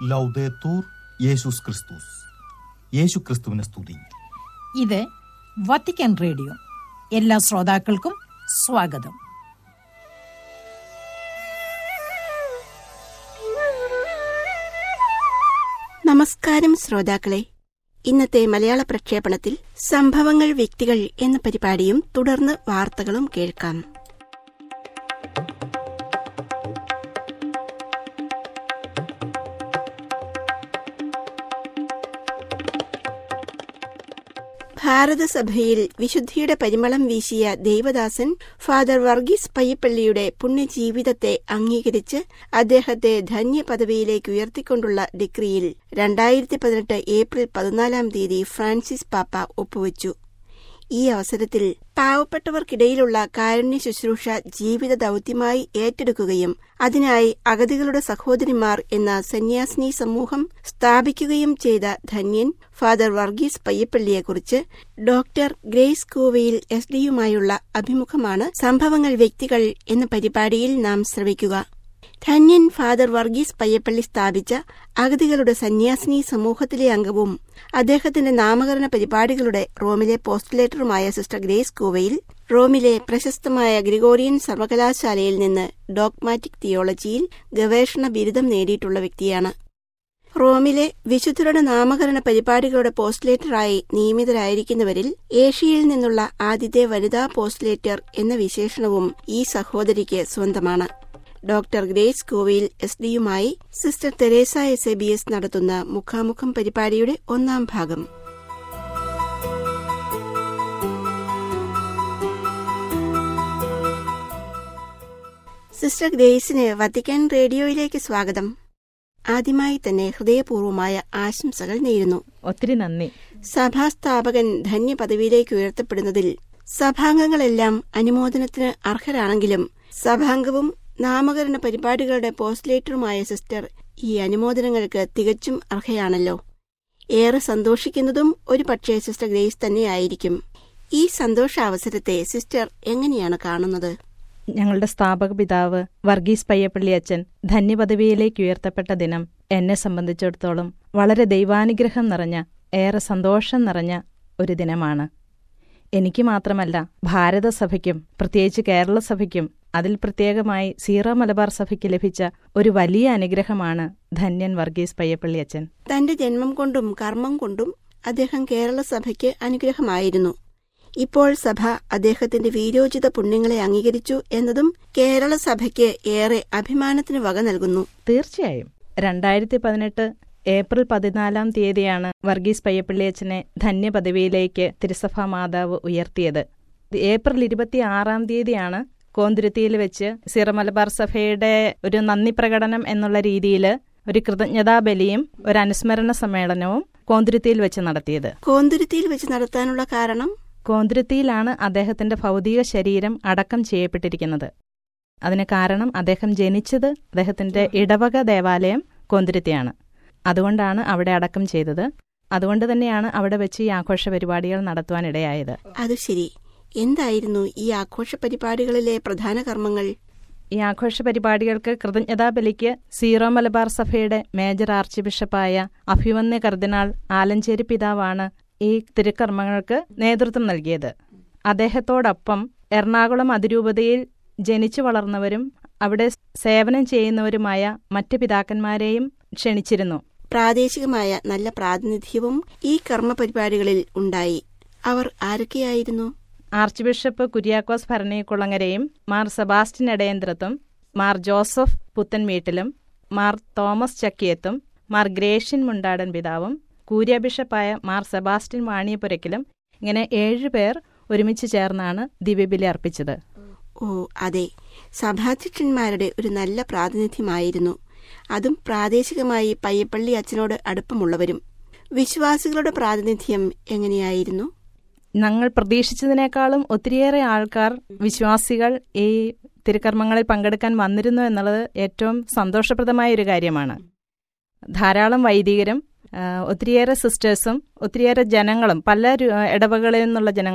ലൗദേത്തൂർ യേശുസ് ക്രിസ്തുസ് യേശു ക്രിസ്തുവിനെ സ്തുതി ഇത് വത്തിക്കാൻ റേഡിയോ എല്ലാ ശ്രോതാക്കൾക്കും സ്വാഗതം നമസ്കാരം ശ്രോതാക്കളെ ഇന്നത്തെ മലയാള പ്രക്ഷേപണത്തിൽ സംഭവങ്ങൾ വ്യക്തികൾ എന്ന പരിപാടിയും തുടർന്ന് വാർത്തകളും കേൾക്കാം ഭാരതസഭയിൽ വിശുദ്ധിയുടെ പരിമളം വീശിയ ദേവദാസൻ ഫാദർ വർഗീസ് പയ്യപ്പള്ളിയുടെ പുണ്യജീവിതത്തെ അംഗീകരിച്ച് അദ്ദേഹത്തെ ധന്യ പദവിയിലേക്ക് ഉയർത്തിക്കൊണ്ടുള്ള ഡിഗ്രിയിൽ രണ്ടായിരത്തി പതിനെട്ട് ഏപ്രിൽ പതിനാലാം തീയതി ഫ്രാൻസിസ് പാപ്പ ഒപ്പുവച്ചു ഈ അവസരത്തിൽ പാവപ്പെട്ടവർക്കിടയിലുള്ള കാരുണ്യ ശുശ്രൂഷ ജീവിത ദൌത്യമായി ഏറ്റെടുക്കുകയും അതിനായി അഗതികളുടെ സഹോദരിമാർ എന്ന സന്യാസിനി സമൂഹം സ്ഥാപിക്കുകയും ചെയ്ത ധന്യൻ ഫാദർ വർഗീസ് പയ്യപ്പള്ളിയെക്കുറിച്ച് ഡോക്ടർ ഗ്രേസ് കോവയിൽ എസ് ഡിയുമായുള്ള അഭിമുഖമാണ് സംഭവങ്ങൾ വ്യക്തികൾ എന്ന പരിപാടിയിൽ നാം ശ്രവിക്കുക ധന്യൻ ഫാദർ വർഗീസ് പയ്യപ്പള്ളി സ്ഥാപിച്ച അഗതികളുടെ സന്യാസിനി സമൂഹത്തിലെ അംഗവും അദ്ദേഹത്തിന്റെ നാമകരണ പരിപാടികളുടെ റോമിലെ പോസ്റ്റുലേറ്ററുമായ സിസ്റ്റർ ഗ്രേസ് കോവയിൽ റോമിലെ പ്രശസ്തമായ ഗ്രിഗോറിയൻ സർവകലാശാലയിൽ നിന്ന് ഡോഗ്മാറ്റിക് തിയോളജിയിൽ ഗവേഷണ ബിരുദം നേടിയിട്ടുള്ള വ്യക്തിയാണ് റോമിലെ വിശുദ്ധരുടെ നാമകരണ പരിപാടികളുടെ പോസ്റ്റുലേറ്ററായി നിയമിതരായിരിക്കുന്നവരിൽ ഏഷ്യയിൽ നിന്നുള്ള ആദ്യത്തെ വനിതാ പോസ്റ്റുലേറ്റർ എന്ന വിശേഷണവും ഈ സഹോദരിക്ക് സ്വന്തമാണ് ഡോക്ടർ ഗ്രേസ് കോവിൽ എസ് ഡിയുമായി sister Teresa S A B S നടത്തുന്ന മുഖാമുഖം പരിപാടിയുടെ ഒന്നാം ഭാഗം സിസ്റ്റർ ഗ്രേസിന് വത്തിക്കാൻ റേഡിയോയിലേക്ക് സ്വാഗതം ആദ്യമായി തന്നെ ഹൃദയപൂർവമായ ആശംസകൾ നേരുന്നു ഒത്തിരി നന്ദി സഭാസ്ഥാപകൻ ധന്യ പദവിയിലേക്ക് ഉയർത്തപ്പെടുന്നതിൽ സഭാംഗങ്ങളെല്ലാം അനുമോദനത്തിന് അർഹരാണെങ്കിലും സഭാംഗവും നാമകരണ പരിപാടികളുടെ പോസ്റ്റ്ലേറ്ററുമായ സിസ്റ്റർ ഈ അനുമോദനങ്ങൾക്ക് തികച്ചും അർഹയാണല്ലോ ഏറെ സന്തോഷിക്കുന്നതും ഒരു പക്ഷേ സിസ്റ്റർ ഗ്രേസ് തന്നെയായിരിക്കും ഈ സന്തോഷാവസരത്തെ സിസ്റ്റർ എങ്ങനെയാണ് കാണുന്നത് ഞങ്ങളുടെ സ്ഥാപക പിതാവ് വർഗീസ് പയ്യപ്പള്ളി അച്ഛൻ ധന്യപദവിയിലേക്ക് ഉയർത്തപ്പെട്ട ദിനം എന്നെ സംബന്ധിച്ചിടത്തോളം വളരെ ദൈവാനുഗ്രഹം നിറഞ്ഞ ഏറെ സന്തോഷം നിറഞ്ഞ ഒരു ദിനമാണ് എനിക്ക് മാത്രമല്ല ഭാരതസഭയ്ക്കും പ്രത്യേകിച്ച് കേരള സഭയ്ക്കും അതിൽ പ്രത്യേകമായി സീറോ മലബാർ സഭയ്ക്ക് ലഭിച്ച ഒരു വലിയ അനുഗ്രഹമാണ് ധന്യൻ വർഗീസ് പയ്യപ്പള്ളി അച്ഛൻ തന്റെ ജന്മം കൊണ്ടും കർമ്മം കൊണ്ടും അദ്ദേഹം കേരള സഭയ്ക്ക് അനുഗ്രഹമായിരുന്നു ഇപ്പോൾ സഭ അദ്ദേഹത്തിന്റെ വീരോചിത പുണ്യങ്ങളെ അംഗീകരിച്ചു എന്നതും കേരള സഭയ്ക്ക് ഏറെ അഭിമാനത്തിന് വക നൽകുന്നു തീർച്ചയായും രണ്ടായിരത്തി പതിനെട്ട് ഏപ്രിൽ പതിനാലാം തീയതിയാണ് വർഗീസ് പയ്യപ്പള്ളിയച്ചനെ ധന്യപദവിയിലേക്ക് തിരുസഭാ മാതാവ് ഉയർത്തിയത് ഏപ്രിൽ ഇരുപത്തി ആറാം തീയതിയാണ് കോന്തുരുത്തിയിൽ വെച്ച് സിറമലബാർ സഭയുടെ ഒരു നന്ദി പ്രകടനം എന്നുള്ള രീതിയിൽ ഒരു കൃതജ്ഞതാ ബലിയും ഒരു അനുസ്മരണ സമ്മേളനവും കോന്തുരുത്തിയിൽ വെച്ച് നടത്തിയത് കോന്തുരുത്തിയിൽ വെച്ച് നടത്താനുള്ള കാരണം കോന്തുരുത്തിയിലാണ് അദ്ദേഹത്തിന്റെ ഭൗതിക ശരീരം അടക്കം ചെയ്യപ്പെട്ടിരിക്കുന്നത് അതിന് കാരണം അദ്ദേഹം ജനിച്ചത് അദ്ദേഹത്തിന്റെ ഇടവക ദേവാലയം കോന്തുരുത്തിയാണ് അതുകൊണ്ടാണ് അവിടെ അടക്കം ചെയ്തത് അതുകൊണ്ട് തന്നെയാണ് അവിടെ വെച്ച് ഈ ആഘോഷ പരിപാടികൾ നടത്തുവാനിടയായത് അത് ശരി എന്തായിരുന്നു ഈ ആഘോഷ പരിപാടികളിലെ പ്രധാന കർമ്മങ്ങൾ ഈ ആഘോഷ പരിപാടികൾക്ക് കൃതജ്ഞതാ ബലിക്ക് സീറോ മലബാർ സഭയുടെ മേജർ ആർച്ച് ബിഷപ്പായ അഭിമന്യ കർദിനാൾ ആലഞ്ചേരി പിതാവാണ് ഈ തിരുക്കർമ്മങ്ങൾക്ക് നേതൃത്വം നൽകിയത് അദ്ദേഹത്തോടൊപ്പം എറണാകുളം അതിരൂപതയിൽ ജനിച്ചു വളർന്നവരും അവിടെ സേവനം ചെയ്യുന്നവരുമായ മറ്റ് പിതാക്കന്മാരെയും ക്ഷണിച്ചിരുന്നു പ്രാദേശികമായ നല്ല പ്രാതിനിധ്യവും ഈ കർമ്മ പരിപാടികളിൽ ഉണ്ടായി അവർ ആരൊക്കെയായിരുന്നു ആർച്ച് ബിഷപ്പ് കുര്യാക്കോസ് ഭരണീക്കുളങ്ങരയും മാർ സെബാസ്റ്റ്യൻ എടയന്ത്രത്തും മാർ ജോസഫ് പുത്തൻവീട്ടിലും മാർ തോമസ് ചക്കിയത്തും മാർ ഗ്രേഷ്യൻ മുണ്ടാടൻ പിതാവും കൂര്യ ബിഷപ്പായ മാർ സെബാസ്റ്റ്യൻ വാണിയപുരക്കിലും ഇങ്ങനെ ഏഴുപേർ ഒരുമിച്ച് ചേർന്നാണ് ദിവ്യബലി അർപ്പിച്ചത് ഓ അതെ സഭാധ്യക്ഷന്മാരുടെ ഒരു നല്ല പ്രാതിനിധ്യമായിരുന്നു അതും പ്രാദേശികമായി പയ്യപ്പള്ളി അച്ഛനോട് അടുപ്പമുള്ളവരും വിശ്വാസികളുടെ പ്രാതിനിധ്യം എങ്ങനെയായിരുന്നു ഞങ്ങൾ പ്രതീക്ഷിച്ചതിനേക്കാളും ഒത്തിരിയേറെ ആൾക്കാർ വിശ്വാസികൾ ഈ തിരുക്കർമ്മങ്ങളിൽ പങ്കെടുക്കാൻ വന്നിരുന്നു എന്നുള്ളത് ഏറ്റവും സന്തോഷപ്രദമായ ഒരു കാര്യമാണ് ധാരാളം വൈദികരും ആ, ഒത്തിരിയേറെ സിസ്റ്റേഴ്സും ഒത്തിരിയേറെ ജനങ്ങളും പല രു- ഇടവകളിൽ നിന്നുള്ള ജനങ്ങൾ ആ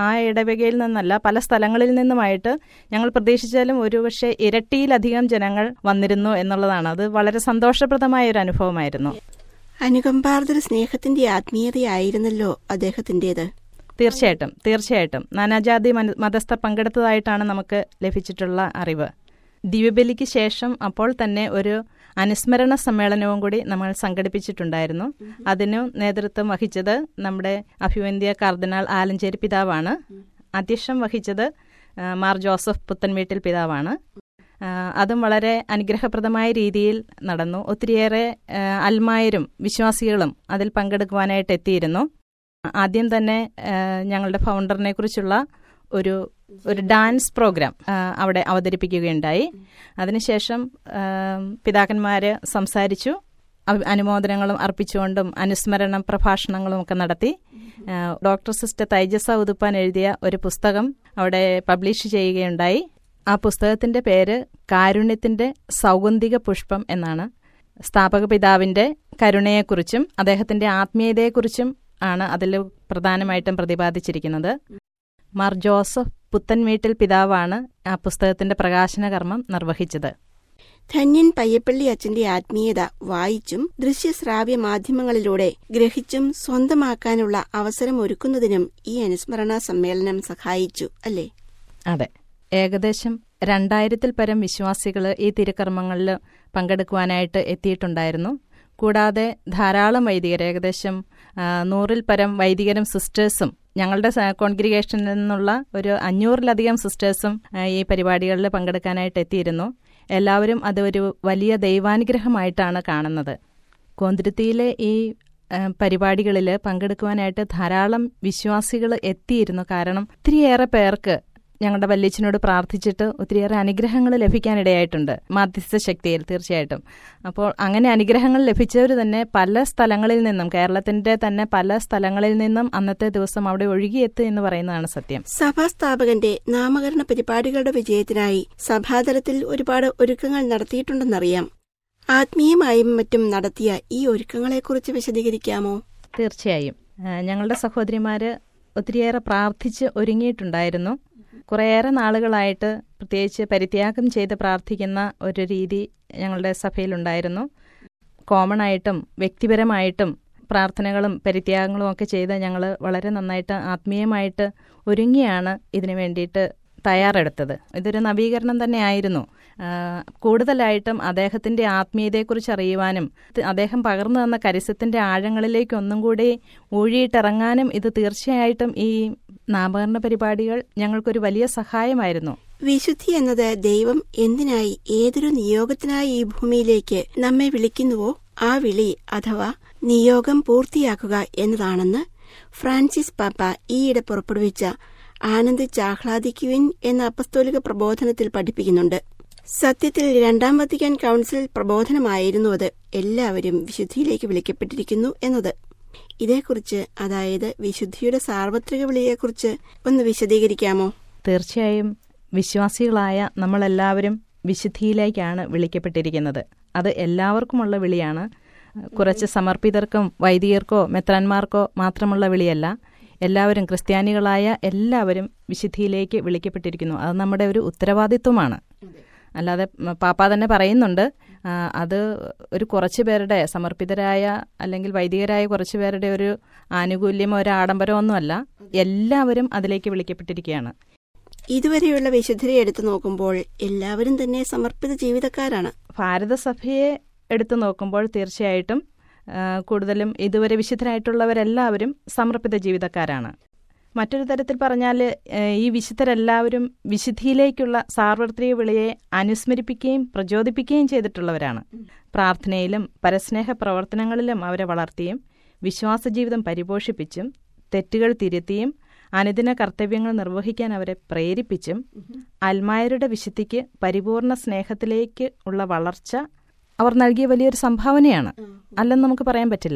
ആ ഇടവകയിൽ നിന്നല്ല പല സ്ഥലങ്ങളിൽ നിന്നുമായിട്ട് ഞങ്ങൾ പ്രതീക്ഷിച്ചാലും ഒരുപക്ഷെ ഇരട്ടിയിലധികം ജനങ്ങൾ വന്നിരുന്നു എന്നുള്ളതാണ് അത് വളരെ സന്തോഷപ്രദമായ ഒരു അനുഭവമായിരുന്നു അനുകമ്പാർദ്ര സ്നേഹത്തിന്റെ ആത്മീയതയായിരുന്നല്ലോ അദ്ദേഹത്തിന്റേത് തീർച്ചയായിട്ടും തീർച്ചയായിട്ടും നാനാജാതി മന- മതസ്ഥർ പങ്കെടുത്തതായിട്ടാണ് നമുക്ക് ലഭിച്ചിട്ടുള്ള അറിവ് ദിവ്യബലിക്ക് ശേഷം അപ്പോൾ തന്നെ ഒരു അനുസ്മരണ സമ്മേളനവും കൂടി നമ്മൾ സംഘടിപ്പിച്ചിട്ടുണ്ടായിരുന്നു അതിനു നേതൃത്വം വഹിച്ചത് നമ്മുടെ അഭിവന്ധ്യ കാർദിനാൾ ആലഞ്ചേരി പിതാവാണ് അധ്യക്ഷം വഹിച്ചത് ആ, മാർ ജോസഫ് പുത്തൻവീട്ടിൽ പിതാവാണ് ആ, അതും വളരെ അനുഗ്രഹപ്രദമായ രീതിയിൽ നടന്നു ഒത്തിരിയേറെ ആ, അൽമായരും വിശ്വാസികളും അതിൽ പങ്കെടുക്കുവാനായിട്ട് എത്തിയിരുന്നു ആദ്യം തന്നെ ആ, ഞങ്ങളുടെ ഫൗണ്ടറിനെ കുറിച്ചുള്ള ഒരു ഒരു ഡാൻസ് പ്രോഗ്രാം ആ, അവിടെ അവതരിപ്പിക്കുകയുണ്ടായി അതിനുശേഷം ആ, പിതാക്കന്മാര് സംസാരിച്ചു അവ- അനുമോദനങ്ങളും അർപ്പിച്ചുകൊണ്ടും അനുസ്മരണ പ്രഭാഷണങ്ങളും ഒക്കെ നടത്തി ആ, ഡോക്ടർ സിസ്റ്റർ തൈജസ ഉതുപ്പാൻ എഴുതിയ ഒരു പുസ്തകം അവിടെ പബ്ലിഷ് ചെയ്യുകയുണ്ടായി ആ പുസ്തകത്തിന്റെ പേര് കാരുണ്യത്തിന്റെ സൗഗന്ധിക പുഷ്പം എന്നാണ് സ്ഥാപക പിതാവിന്റെ കരുണയെക്കുറിച്ചും അദ്ദേഹത്തിന്റെ ആത്മീയതയെക്കുറിച്ചും ആണ് അതിൽ പ്രധാനമായിട്ടും പ്രതിപാദിച്ചിരിക്കുന്നത് മാർ ജോസഫ് പുത്തൻവീട്ടിൽ പിതാവാണ് ആ പുസ്തകത്തിന്റെ പ്രകാശന കർമ്മം നിർവഹിച്ചത് ധന്യൻ പയ്യപ്പള്ളി അച്ഛന്റെ ആത്മീയത വായിച്ചും ദൃശ്യശ്രാവ്യ മാധ്യമങ്ങളിലൂടെ ഗ്രഹിച്ചും സ്വന്തമാക്കാനുള്ള അവസരം ഒരുക്കുന്നതിനും ഈ അനുസ്മരണ സമ്മേളനം സഹായിച്ചു അല്ലേ അതെ ഏകദേശം രണ്ടായിരത്തിൽ പരം വിശ്വാസികൾ ഈ തിരുക്കർമ്മങ്ങളിൽ പങ്കെടുക്കുവാനായിട്ട് എത്തിയിട്ടുണ്ടായിരുന്നു കൂടാതെ ധാരാളം വൈദികർ ഏകദേശം ആ, നൂറിൽ പരം വൈദികരും സിസ്റ്റേഴ്സും ഞങ്ങളുടെ സ- കോൺഗ്രിഗേഷനിൽ നിന്നുള്ള ഒരു അഞ്ഞൂറിലധികം സിസ്റ്റേഴ്സും ആ, ഈ പരിപാടികളിൽ പങ്കെടുക്കാനായിട്ട് എത്തിയിരുന്നു എല്ലാവരും അത് ഒരു വലിയ ദൈവാനുഗ്രഹമായിട്ടാണ് കാണുന്നത് കോന്തിരുത്തിയിലെ ഈ പരിപാടികളിൽ പങ്കെടുക്കുവാനായിട്ട് ധാരാളം വിശ്വാസികൾ എത്തിയിരുന്നു കാരണം ഒത്തിരിയേറെ പേർക്ക് ഞങ്ങളുടെ വല്യച്ഛനോട് പ്രാർത്ഥിച്ചിട്ട് ഒത്തിരിയേറെ അനുഗ്രഹങ്ങൾ ലഭിക്കാനിടയായിട്ടുണ്ട് മാധ്യസ്ഥ ശക്തിയിൽ തീർച്ചയായിട്ടും അപ്പോൾ അങ്ങനെ അനുഗ്രഹങ്ങൾ ലഭിച്ചവർ തന്നെ പല സ്ഥലങ്ങളിൽ നിന്നും കേരളത്തിന്റെ തന്നെ പല സ്ഥലങ്ങളിൽ നിന്നും അന്നത്തെ ദിവസം അവിടെ ഒഴുകിയെത്തും എന്ന് പറയുന്നതാണ് സത്യം സഭാസ്ഥാപകന്റെ നാമകരണ പരിപാടികളുടെ വിജയത്തിനായി സഭാതലത്തിൽ ഒരുപാട് ഒരുക്കങ്ങൾ നടത്തിയിട്ടുണ്ടെന്നറിയാം ആത്മീയമായും മറ്റും നടത്തിയ ഈ ഒരുക്കങ്ങളെക്കുറിച്ച് വിശദീകരിക്കാമോ തീർച്ചയായും ആ, ഞങ്ങളുടെ സഹോദരിമാര് ഒത്തിരിയേറെ പ്രാർത്ഥിച്ച് ഒരുങ്ങിയിട്ടുണ്ടായിരുന്നു കുറേയേറെ നാളുകളായിട്ട് പ്രത്യേകിച്ച് പരിത്യാഗം ചെയ്ത് പ്രാർത്ഥിക്കുന്ന ഒരു രീതി ഞങ്ങളുടെ സഭയിലുണ്ടായിരുന്നു കോമൺ ആയിട്ടും വ്യക്തിപരമായിട്ടും പ്രാർത്ഥനകളും പരിത്യാഗങ്ങളും ഒക്കെ ചെയ്ത് ഞങ്ങൾ വളരെ നന്നായിട്ട് ആത്മീയമായിട്ട് ഒരുങ്ങിയാണ് ഇതിനു വേണ്ടിയിട്ട് തയ്യാറെടുത്തത് ഇതൊരു നവീകരണം തന്നെയായിരുന്നു ആ, കൂടുതലായിട്ടും അദ്ദേഹത്തിന്റെ ആത്മീയതയെക്കുറിച്ച് അറിയുവാനും ത് അദ്ദേഹം പകർന്നു തന്ന കരിസത്തിന്റെ ആഴങ്ങളിലേക്ക് ഒന്നും കൂടി ഊഴിയിട്ടിറങ്ങാനും ഇത് തീർച്ചയായിട്ടും ഈ നാമകരണ പരിപാടികൾ ഞങ്ങൾക്കൊരു വലിയ സഹായമായിരുന്നു വിശുദ്ധി എന്നത് ദൈവം എന്തിനായി ഏതൊരു നിയോഗത്തിനായി ഈ ഭൂമിയിലേക്ക് നമ്മെ വിളിക്കുന്നുവോ ആ വിളി അഥവാ നിയോഗം പൂർത്തിയാക്കുക എന്നതാണെന്ന് ഫ്രാൻസിസ് പാപ്പ ഈയിടെ പുറപ്പെടുവിച്ച ആനന്ദിച്ച് ആഹ്ലാദിക്കുവിൻ എന്ന അപ്പസ്തോലിക പ്രബോധനത്തിൽ പഠിപ്പിക്കുന്നുണ്ട് സത്യത്തിൽ രണ്ടാം വത്തിക്കാൻ കൗൺസിൽ പ്രബോധനമായിരുന്നു അത് എല്ലാവരും വിശുദ്ധിയിലേക്ക് വിളിക്കപ്പെട്ടിരിക്കുന്നു എന്നത് ഇതേക്കുറിച്ച് അതായത് വിശുദ്ധിയുടെ സാർവത്രിക വിളിയെക്കുറിച്ച് ഒന്ന് വിശദീകരിക്കാമോ തീർച്ചയായും വിശ്വാസികളായ നമ്മളെല്ലാവരും വിശുദ്ധിയിലേക്കാണ് വിളിക്കപ്പെട്ടിരിക്കുന്നത് അത് എല്ലാവർക്കുമുള്ള വിളിയാണ് കുറച്ച് സമർപ്പിതർക്കും വൈദികർക്കോ മെത്രാന്മാർക്കോ മാത്രമുള്ള വിളിയല്ല എല്ലാവരും ക്രിസ്ത്യാനികളായ എല്ലാവരും വിശുദ്ധിയിലേക്ക് വിളിക്കപ്പെട്ടിരിക്കുന്നു അത് നമ്മുടെ ഒരു ഉത്തരവാദിത്വമാണ് അല്ലാതെ മ- പാപ്പ തന്നെ പറയുന്നുണ്ട് ആ, അത് ഒരു കുറച്ച് പേരുടെ സമർപ്പിതരായ അല്ലെങ്കിൽ വൈദികരായ കുറച്ച് പേരുടെ ഒരു ആനുകൂല്യമോ ഒരു ആഡംബരമോ ഒന്നുമല്ല എല്ലാവരും അതിലേക്ക് വിളിക്കപ്പെട്ടിരിക്കുകയാണ് ഇതുവരെയുള്ള വിശുദ്ധരെ എടുത്തു നോക്കുമ്പോൾ എല്ലാവരും തന്നെ സമർപ്പിത ജീവിതക്കാരാണ് ഭാരതസഭയെ എടുത്തു നോക്കുമ്പോൾ തീർച്ചയായിട്ടും ആ, കൂടുതലും ഇതുവരെ വിശുദ്ധരായിട്ടുള്ളവരെല്ലാവരും സമർപ്പിത ജീവിതക്കാരാണ് മറ്റൊരു തരത്തിൽ പറഞ്ഞാൽ ഈ വിശുദ്ധരെല്ലാവരും വിശുദ്ധിയിലേക്കുള്ള സാർവത്രിക വിളിയെ അനുസ്മരിപ്പിക്കുകയും പ്രചോദിപ്പിക്കുകയും ചെയ്തിട്ടുള്ളവരാണ് പ്രാർത്ഥനയിലും പരസ്നേഹ പ്രവർത്തനങ്ങളിലും അവരെ വളർത്തിയും വിശ്വാസ ജീവിതം പരിപോഷിപ്പിച്ചും തെറ്റുകൾ തിരുത്തിയും അനുദിന കർത്തവ്യങ്ങൾ നിർവഹിക്കാൻ അവരെ പ്രേരിപ്പിച്ചും അൽമായരുടെ വിശുദ്ധിക്ക് പരിപൂർണ സ്നേഹത്തിലേക്ക് ഉള്ള വളർച്ച അവർ നൽകിയ വലിയൊരു സംഭാവനയാണ് അല്ലെന്ന് നമുക്ക് പറയാൻ പറ്റില്ല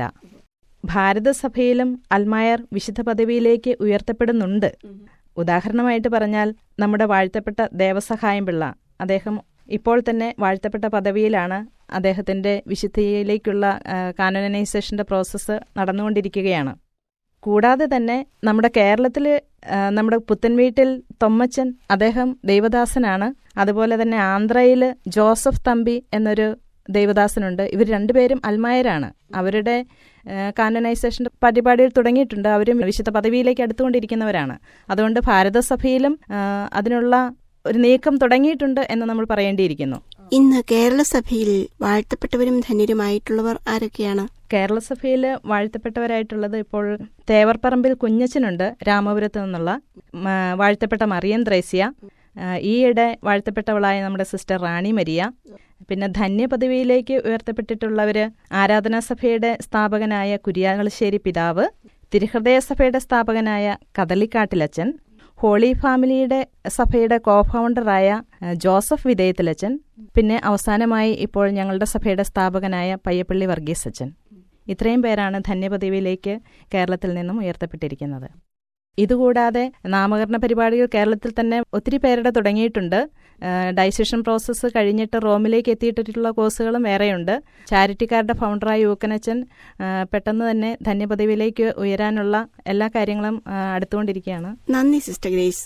ഭാരതസഭയിലും അൽമായർ വിശുദ്ധ പദവിയിലേക്ക് ഉയർത്തപ്പെടുന്നുണ്ട് ഉദാഹരണമായിട്ട് പറഞ്ഞാൽ നമ്മുടെ വാഴ്ത്തപ്പെട്ട ദേവസഹായം പിള്ള അദ്ദേഹം ഇപ്പോൾ തന്നെ വാഴ്ത്തപ്പെട്ട പദവിയിലാണ് അദ്ദേഹത്തിന്റെ വിശുദ്ധിയിലേക്കുള്ള കാനോനൈസേഷന്റെ പ്രോസസ്സ് നടന്നുകൊണ്ടിരിക്കുകയാണ് കൂടാതെ തന്നെ നമ്മുടെ കേരളത്തിൽ നമ്മുടെ പുത്തൻ വീട്ടിൽ തൊമ്മച്ചൻ അദ്ദേഹം ദൈവദാസനാണ് അതുപോലെ തന്നെ ആന്ധ്രയിൽ ജോസഫ് തമ്പി എന്നൊരു ദൈവദാസനുണ്ട് ഇവർ രണ്ടുപേരും അൽമായരാണ് അവരുടെ കാനനൈസേഷൻ പരിപാടികൾ തുടങ്ങിയിട്ടുണ്ട് അവരും വിശുദ്ധ പദവിയിലേക്ക് അടുത്തുകൊണ്ടിരിക്കുന്നവരാണ് അതുകൊണ്ട് ഭാരതസഭയിലും ആ, അതിനുള്ള ഒരു നീക്കം തുടങ്ങിയിട്ടുണ്ട് എന്ന് നമ്മൾ പറയേണ്ടിയിരിക്കുന്നു ഇന്ന് കേരള സഭയിൽ വാഴ്ത്തപ്പെട്ടവരും ധന്യരുമായിട്ടുള്ളവർ ആരൊക്കെയാണ് കേരള സഭയിൽ വാഴ്ത്തപ്പെട്ടവരായിട്ടുള്ളത് ഇപ്പോൾ തേവർപ്പറമ്പിൽ കുഞ്ഞച്ചനുണ്ട് രാമപുരത്ത് നിന്നുള്ള മ, വാഴ്ത്തപ്പെട്ട മറിയം ത്രേസ്യ ആ, ഈയിടെ വാഴ്ത്തപ്പെട്ടവളായ നമ്മുടെ സിസ്റ്റർ റാണി മരിയ പിന്നെ ധന്യപദവിയിലേക്ക് ഉയർത്തപ്പെട്ടിട്ടുള്ളവര് ആരാധനാ സഭയുടെ സ്ഥാപകനായ കുര്യാകളശ്ശേരി പിതാവ് തിരുഹൃദയ സഭയുടെ സ്ഥാപകനായ കദളിക്കാട്ടിലച്ചൻ ഹോളി ഫാമിലിയുടെ സഭയുടെ കോ ഫൗണ്ടറായ ആ, ജോസഫ് വിധേയത്തിലച്ചൻ പിന്നെ അവസാനമായി ഇപ്പോൾ ഞങ്ങളുടെ സഭയുടെ സ്ഥാപകനായ പയ്യപ്പള്ളി വർഗീസ് അച്ചൻ ഇത്രയും പേരാണ് ധന്യപദവിയിലേക്ക് കേരളത്തിൽ നിന്നും ഉയർത്തപ്പെട്ടിരിക്കുന്നത് ഇതുകൂടാതെ നാമകരണ പരിപാടികൾ കേരളത്തിൽ തന്നെ ഒത്തിരി പേരുടെ തുടങ്ങിയിട്ടുണ്ട് ഡൈസിഷൻ പ്രോസസ്സ് കഴിഞ്ഞിട്ട് റോമിലേക്ക് എത്തിയിട്ടുള്ള കോഴ്സുകളും വേറെയുണ്ട് ചാരിറ്റിക്കാരുടെ ഫൗണ്ടറായ യൂക്കനച്ചൻ ആ, പെട്ടെന്ന് തന്നെ ധന്യപദവിയിലേക്ക് ഉയരാനുള്ള എല്ലാ കാര്യങ്ങളും ആ, അടുത്തുകൊണ്ടിരിക്കുകയാണ് നന്ദി സിസ്റ്റർ ഗ്രേസ്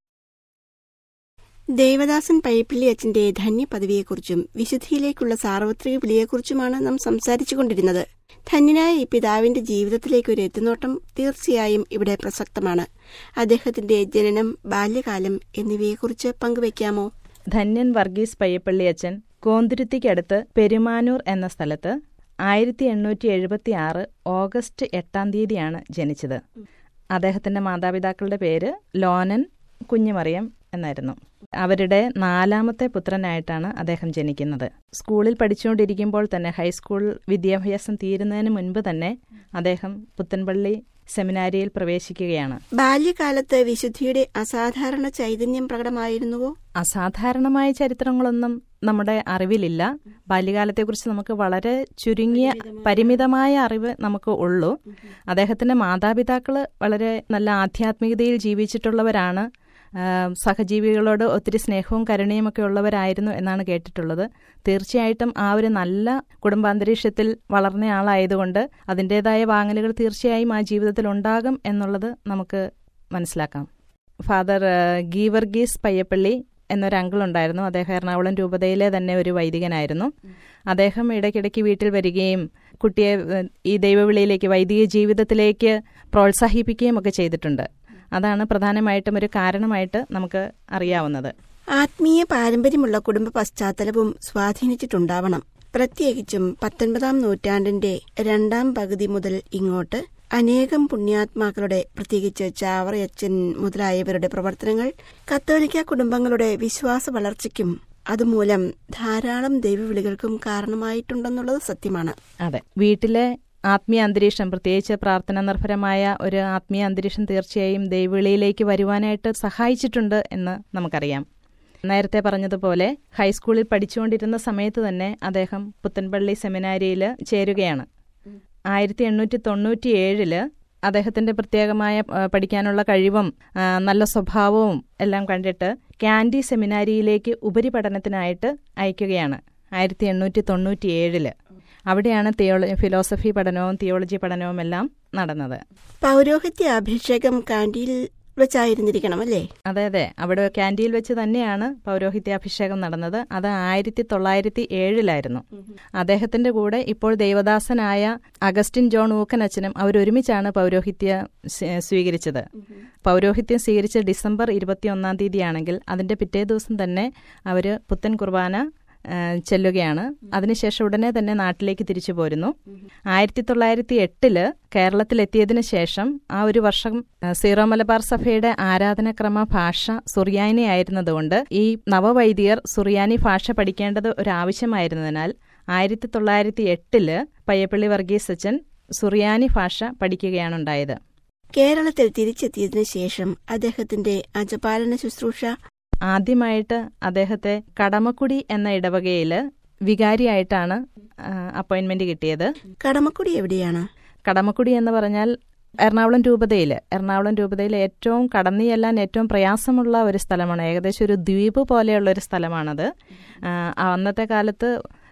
ദേവദാസൻ പൈപ്പിള്ളി അച്ഛന്റെ ധന്യ പദവിയെക്കുറിച്ചും വിശുദ്ധിയിലേക്കുള്ള സാർവത്രിക വിളിയെക്കുറിച്ചുമാണ് നാം സംസാരിച്ചുകൊണ്ടിരുന്നത് ധന്യനായ ഈ പിതാവിന്റെ ജീവിതത്തിലേക്ക് ഒരു എത്തുനോട്ടം തീർച്ചയായും ഇവിടെ പ്രസക്തമാണ് അദ്ദേഹത്തിന്റെ ജനനം ബാല്യകാലം എന്നിവയെക്കുറിച്ച് പങ്കുവയ്ക്കാമോ ധന്യൻ വർഗീസ് പയ്യപ്പള്ളി അച്ഛൻ കോന്തുരുത്തിക്കടുത്ത് പെരുമാനൂർ എന്ന സ്ഥലത്ത് ആയിരത്തി എണ്ണൂറ്റി എഴുപത്തി ആറ് ഓഗസ്റ്റ് എട്ടാം തീയതിയാണ് ജനിച്ചത് അദ്ദേഹത്തിന്റെ മാതാപിതാക്കളുടെ പേര് ലോനൻ കുഞ്ഞുമറിയം എന്നായിരുന്നു അവരുടെ നാലാമത്തെ പുത്രനായിട്ടാണ് അദ്ദേഹം ജനിക്കുന്നത് സ്കൂളിൽ പഠിച്ചുകൊണ്ടിരിക്കുമ്പോൾ തന്നെ ഹൈസ്കൂൾ വിദ്യാഭ്യാസം തീരുന്നതിന് മുൻപ് തന്നെ അദ്ദേഹം പുത്തൻപള്ളി സെമിനാരിയിൽ പ്രവേശിക്കുകയാണ് ബാല്യകാലത്ത് വിശുദ്ധിയുടെ അസാധാരണ ചൈതന്യം പ്രകടമായിരുന്നുവോ അസാധാരണമായ ചരിത്രങ്ങളൊന്നും നമ്മുടെ അറിവിലില്ല ബാല്യകാലത്തെക്കുറിച്ച് നമുക്ക് വളരെ ചുരുങ്ങിയ പരിമിതമായ അറിവ് നമുക്ക് ഉള്ളൂ അദ്ദേഹത്തിന്റെ മാതാപിതാക്കൾ വളരെ നല്ല ആധ്യാത്മികതയിൽ ജീവിച്ചിട്ടുള്ളവരാണ് ആ, സഹജീവികളോട് ഒത്തിരി സ്നേഹവും കരുണയും ഒക്കെ ഉള്ളവരായിരുന്നു എന്നാണ് കേട്ടിട്ടുള്ളത് തീർച്ചയായിട്ടും ആ ഒരു നല്ല കുടുംബാന്തരീക്ഷത്തിൽ വളർന്നയാളായതുകൊണ്ട് അതിൻ്റെതായ വാങ്ങലുകൾ തീർച്ചയായും ആ ജീവിതത്തിൽ ഉണ്ടാകും എന്നുള്ളത് നമുക്ക് മനസ്സിലാക്കാം ഫാദർ ആ, ഗീവർഗീസ് പയ്യപ്പള്ളി എന്നൊരു അങ്കിൾ ഉണ്ടായിരുന്നു അദ്ദേഹം എറണാകുളം രൂപതയിലെ തന്നെ ഒരു വൈദികനായിരുന്നു അദ്ദേഹം ഇടയ്ക്കിടയ്ക്ക് വീട്ടിൽ വരികയും കുട്ടിയെ ഏഹ്, ഈ ദൈവവിളിയിലേക്ക് വൈദിക ജീവിതത്തിലേക്ക് പ്രോത്സാഹിപ്പിക്കുകയും ഒക്കെ ചെയ്തിട്ടുണ്ട് അതാണ് പ്രധാനമായിട്ടും ഒരു കാരണമായിട്ട് നമുക്ക് അറിയാവുന്നത് ആത്മീയ പാരമ്പര്യമുള്ള കുടുംബ പശ്ചാത്തലവും സ്വാധീനിച്ചിട്ടുണ്ടാവണം പ്രത്യേകിച്ചും പത്തൊൻപതാം നൂറ്റാണ്ടിന്റെ രണ്ടാം പകുതി മുതൽ ഇങ്ങോട്ട് അനേകം പുണ്യാത്മാക്കളുടെ പ്രത്യേകിച്ച് ചാവറയച്ചൻ മുതലായവരുടെ പ്രവർത്തനങ്ങൾ കത്തോലിക്ക കുടുംബങ്ങളുടെ വിശ്വാസ വളർച്ചയ്ക്കും അതുമൂലം ധാരാളം ദൈവവിളികൾക്കും കാരണമായിട്ടുണ്ടെന്നുള്ളത് സത്യമാണ് അതെ വീട്ടിലെ ആത്മീയ അന്തരീക്ഷം പ്രത്യേകിച്ച് പ്രാർത്ഥന നിർഭരമായ ഒരു ആത്മീയ അന്തരീക്ഷം തീർച്ചയായും ദൈവവിളിയിലേക്ക് വരുവാനായിട്ട് സഹായിച്ചിട്ടുണ്ട് എന്ന് നമുക്കറിയാം നേരത്തെ പറഞ്ഞതുപോലെ ഹൈസ്കൂളിൽ പഠിച്ചുകൊണ്ടിരുന്ന സമയത്ത് തന്നെ അദ്ദേഹം പുത്തൻപള്ളി സെമിനാരിയിൽ ചേരുകയാണ് ആയിരത്തി എണ്ണൂറ്റി തൊണ്ണൂറ്റി ഏഴില് അദ്ദേഹത്തിന്റെ പ്രത്യേകമായ ആ, പഠിക്കാനുള്ള കഴിവും ആ, നല്ല സ്വഭാവവും എല്ലാം കണ്ടിട്ട് കാൻഡി സെമിനാരിയിലേക്ക് ഉപരിപഠനത്തിനായിട്ട് അയക്കുകയാണ് ആയിരത്തി എണ്ണൂറ്റി തൊണ്ണൂറ്റി ഏഴില് അവിടെയാണ് തിയോളജി ഫിലോസഫി പഠനവും തിയോളജി പഠനവും എല്ലാം നടന്നത് പൗരോഹിത്യ അഭിഷേകം കാന്റിയിൽ വെച്ചായിരുന്നിരിക്കണം അല്ലേ അതെ അതെ അവിടെ ക്യാൻറ്റീനിൽ വെച്ച് തന്നെയാണ് പൗരോഹിത്യാഭിഷേകം നടന്നത് അത് ആയിരത്തി തൊള്ളായിരത്തി ഏഴിലായിരുന്നു അദ്ദേഹത്തിന്റെ കൂടെ ഇപ്പോൾ ദേവദാസനായ അഗസ്റ്റിൻ ജോൺ ഊക്കനച്ചനും അവരൊരുമിച്ചാണ് പൗരോഹിത്യം സ്വീ- സ്വീകരിച്ചത് പൗരോഹിത്യം സ്വീകരിച്ച ഡിസംബർ ഇരുപത്തിയൊന്നാം തീയതിയാണെങ്കിൽ അതിന്റെ പിറ്റേ ദിവസം തന്നെ അവര് പുത്തൻ കുർബാന ആ, ചെല്ലുകയാണ് അതിനുശേഷം ഉടനെ തന്നെ നാട്ടിലേക്ക് തിരിച്ചു പോരുന്നു ആയിരത്തി തൊള്ളായിരത്തി എട്ടില് കേരളത്തിലെത്തിയതിനു ശേഷം ആ ഒരു വർഷം ആ, സീറോ മലബാർ സഭയുടെ ആരാധനക്രമ ഭാഷ സുറിയാനി ആയിരുന്നതുകൊണ്ട് ഈ നവവൈദികർ സുറിയാനി ഭാഷ പഠിക്കേണ്ടത് ഒരു ആവശ്യമായിരുന്നതിനാൽ ആയിരത്തി തൊള്ളായിരത്തി എട്ടില് പയ്യപ്പള്ളി വർഗീസ് അച്ഛൻ സുറിയാനി ഭാഷ പഠിക്കുകയാണുണ്ടായത് കേരളത്തിൽ തിരിച്ചെത്തിയതിനു ശേഷം അദ്ദേഹത്തിന്റെ അജപാലന ശുശ്രൂഷ ആദ്യമായിട്ട് അദ്ദേഹത്തെ കടമക്കുടി എന്ന ഇടവകയിൽ വികാരിയായിട്ടാണ് അപ്പോയിന്റ്മെന്റ് കിട്ടിയത് കടമക്കുടി എവിടെയാണ് കടമക്കുടി എന്ന് പറഞ്ഞാൽ എറണാകുളം രൂപതയിൽ എറണാകുളം രൂപതയിൽ ഏറ്റവും കടന്നു ചെല്ലാൻ ഏറ്റവും പ്രയാസമുള്ള ഒരു സ്ഥലമാണ് ഏകദേശം ഒരു ദ്വീപ് പോലെയുള്ള ഒരു സ്ഥലമാണത് ആ, അന്നത്തെ കാലത്ത്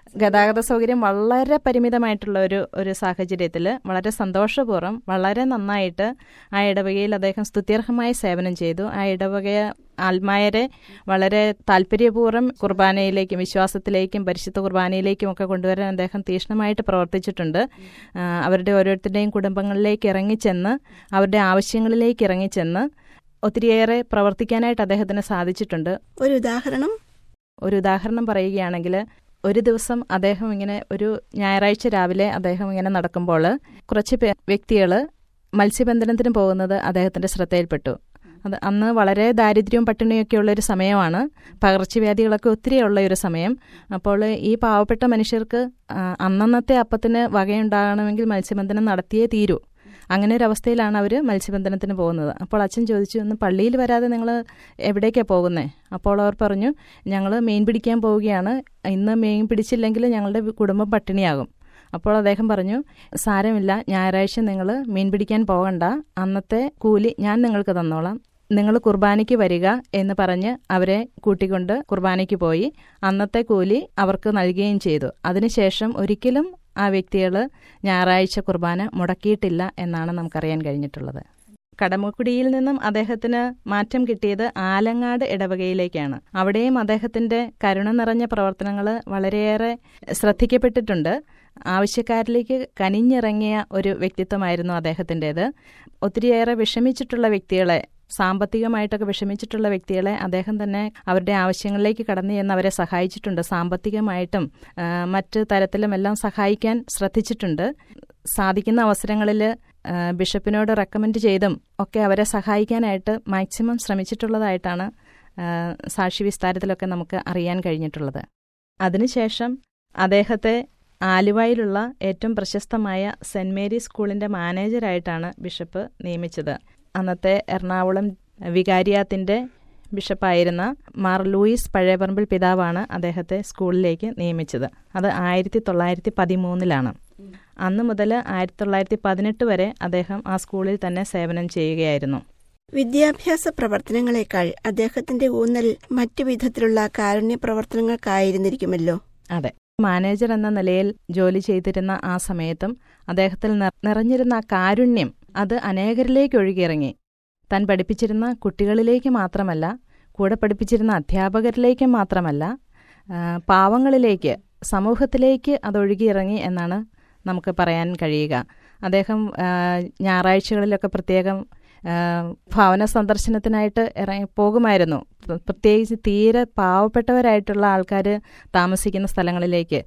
ഗതാഗത സൗകര്യം വളരെ പരിമിതമായിട്ടുള്ള ഒരു ഒരു സാഹചര്യത്തിൽ വളരെ സന്തോഷപൂർവ്വം വളരെ നന്നായിട്ട് ആ ഇടവകയിൽ അദ്ദേഹം സ്തുത്യർഹമായ സേവനം ചെയ്തു ആ ഇടവക ആത്മായരെ വളരെ താല്പര്യപൂർവ്വം കുർബാനയിലേക്കും വിശ്വാസത്തിലേക്കും പരിശുദ്ധ കുർബാനയിലേക്കും ഒക്കെ കൊണ്ടുവരാൻ അദ്ദേഹം തീക്ഷ്ണമായിട്ട് പ്രവർത്തിച്ചിട്ടുണ്ട് ആ, അവരുടെ ഓരോരുത്തരുടെയും കുടുംബങ്ങളിലേക്ക് ഇറങ്ങിച്ചെന്ന് അവരുടെ ആവശ്യങ്ങളിലേക്ക് ഇറങ്ങിച്ചെന്ന് ഒത്തിരിയേറെ പ്രവർത്തിക്കാനായിട്ട് അദ്ദേഹത്തിന് സാധിച്ചിട്ടുണ്ട് ഒരു ഉദാഹരണം ഒരു ഉദാഹരണം പറയുകയാണെങ്കിൽ ഒരു ദിവസം അദ്ദേഹം ഇങ്ങനെ ഒരു ഞായറാഴ്ച രാവിലെ അദ്ദേഹം ഇങ്ങനെ നടക്കുമ്പോൾ കുറച്ച് വ്യക്തികൾ മത്സ്യബന്ധനത്തിന് പോകുന്നത് അദ്ദേഹത്തിന്റെ ശ്രദ്ധയിൽപ്പെട്ടു അത് അന്ന് വളരെ ദാരിദ്ര്യവും പട്ടിണിയൊക്കെ ഉള്ള ഒരു സമയമാണ് പകർച്ചവ്യാധികളൊക്കെ ഒത്തിരി ഉള്ള ഒരു സമയം അപ്പോൾ ഈ പാവപ്പെട്ട മനുഷ്യർക്ക് ആ, അന്നന്നത്തെ അപ്പത്തിന് വകയുണ്ടാകണമെങ്കിൽ മത്സ്യബന്ധനം നടത്തിയേ തീരൂ അങ്ങനെ ഒരു അവസ്ഥയിലാണ് അവർ മത്സ്യബന്ധനത്തിന് പോകുന്നത് അപ്പോൾ അച്ഛൻ ചോദിച്ചു ഒന്ന് പള്ളിയിൽ വരാതെ നിങ്ങൾ എവിടേക്കാണ് പോകുന്നത് അപ്പോൾ അവർ പറഞ്ഞു ഞങ്ങൾ മീൻ പിടിക്കാൻ പോവുകയാണ് ഇന്ന് മീൻ പിടിച്ചില്ലെങ്കിൽ ഞങ്ങളുടെ കുടുംബം പട്ടിണിയാകും അപ്പോൾ അദ്ദേഹം പറഞ്ഞു സാരമില്ല ഞായറാഴ്ച നിങ്ങൾ മീൻ പിടിക്കാൻ പോകണ്ട അന്നത്തെ കൂലി ഞാൻ നിങ്ങൾക്ക് തന്നോളാം നിങ്ങൾ കുർബാനയ്ക്ക് വരിക എന്ന് പറഞ്ഞ് അവരെ കൂട്ടിക്കൊണ്ട് കുർബാനയ്ക്ക് പോയി അന്നത്തെ കൂലി അവർക്ക് നൽകുകയും ചെയ്തു അതിനുശേഷം ഒരിക്കലും ആ വ്യക്തികൾ ഞായറാഴ്ച കുർബാന മുടക്കിയിട്ടില്ല എന്നാണ് നമുക്കറിയാൻ കഴിഞ്ഞിട്ടുള്ളത് കടമുക്കുടിയിൽ നിന്നും അദ്ദേഹത്തിന് മാറ്റം കിട്ടിയത് ആലങ്ങാട് ഇടവകയിലേക്കാണ് അവിടെയും അദ്ദേഹത്തിന്റെ കരുണ നിറഞ്ഞ പ്രവർത്തനങ്ങൾ വളരെയേറെ ശ്രദ്ധിക്കപ്പെട്ടിട്ടുണ്ട് ആവശ്യക്കാരിലേക്ക് കനിഞ്ഞിറങ്ങിയ ഒരു വ്യക്തിത്വമായിരുന്നു അദ്ദേഹത്തിൻ്റെത് ഒത്തിരിയേറെ വിഷമിച്ചിട്ടുള്ള വ്യക്തികളെ സാമ്പത്തികമായിട്ടൊക്കെ വിഷമിച്ചിട്ടുള്ള വ്യക്തികളെ അദ്ദേഹം തന്നെ അവരുടെ ആവശ്യങ്ങളിലേക്ക് കടന്നു ചെന്ന് അവരെ സഹായിച്ചിട്ടുണ്ട് സാമ്പത്തികമായിട്ടും ആ, മറ്റ് തരത്തിലും എല്ലാം സഹായിക്കാൻ ശ്രദ്ധിച്ചിട്ടുണ്ട് സാധിക്കുന്ന അവസരങ്ങളിൽ ആ, ബിഷപ്പിനോട് റെക്കമെൻഡ് ചെയ്തും ഒക്കെ അവരെ സഹായിക്കാനായിട്ട് മാക്സിമം ശ്രമിച്ചിട്ടുള്ളതായിട്ടാണ് ആ, സാക്ഷി വിസ്താരത്തിലൊക്കെ നമുക്ക് അറിയാൻ കഴിഞ്ഞിട്ടുള്ളത് അതിനുശേഷം അദ്ദേഹത്തെ ആലുവയിലുള്ള ഏറ്റവും പ്രശസ്തമായ സെന്റ് മേരീസ് സ്കൂളിന്റെ മാനേജരായിട്ടാണ് ബിഷപ്പ് നിയമിച്ചത് അന്നത്തെ എറണാകുളം വികാരിയാത്തിന്റെ ബിഷപ്പായിരുന്ന മാർ ലൂയിസ് പഴയപറമ്പിൽ പിതാവാണ് അദ്ദേഹത്തെ സ്കൂളിലേക്ക് നിയമിച്ചത് അത് ആയിരത്തി തൊള്ളായിരത്തി പതിമൂന്നിലാണ് അന്ന് മുതൽ ആയിരത്തി തൊള്ളായിരത്തി പതിനെട്ട് വരെ അദ്ദേഹം ആ സ്കൂളിൽ തന്നെ സേവനം ചെയ്യുകയായിരുന്നു വിദ്യാഭ്യാസ പ്രവർത്തനങ്ങളെക്കാൾ അദ്ദേഹത്തിന്റെ ഊന്നൽ മറ്റു വിധത്തിലുള്ള കാരുണ്യ പ്രവർത്തനങ്ങൾക്കായിരുന്നിരിക്കുമല്ലോ അതെ മാനേജർ എന്ന നിലയിൽ ജോലി ചെയ്തിരുന്ന ആ സമയത്തും അദ്ദേഹത്തിൽ നിർ- നിറഞ്ഞിരുന്ന ആ കാരുണ്യം അത് അനേകരിലേക്ക് ഒഴുകിയിറങ്ങി താൻ പഠിപ്പിച്ചിരുന്ന കുട്ടികളിലേക്ക് മാത്രമല്ല കൂടെ പഠിപ്പിച്ചിരുന്ന അധ്യാപകരിലേക്ക് മാത്രമല്ല ആ, പാവങ്ങളിലേക്ക് സമൂഹത്തിലേക്ക് അത് ഒഴുകിയിറങ്ങി എന്നാണ് നമുക്ക് പറയാൻ കഴിയുക അദ്ദേഹം ആ, ഞായറാഴ്ചകളിലൊക്കെ പ്രത്യേകം ആ, ഭവന സന്ദർശനത്തിനായിട്ട് ഇറങ്ങി പോകുമായിരുന്നു പ്ര- പ്രത്യേകിച്ച് തീരെ പാവപ്പെട്ടവരായിട്ടുള്ള ആൾക്കാർ താമസിക്കുന്ന സ്ഥലങ്ങളിലേക്ക്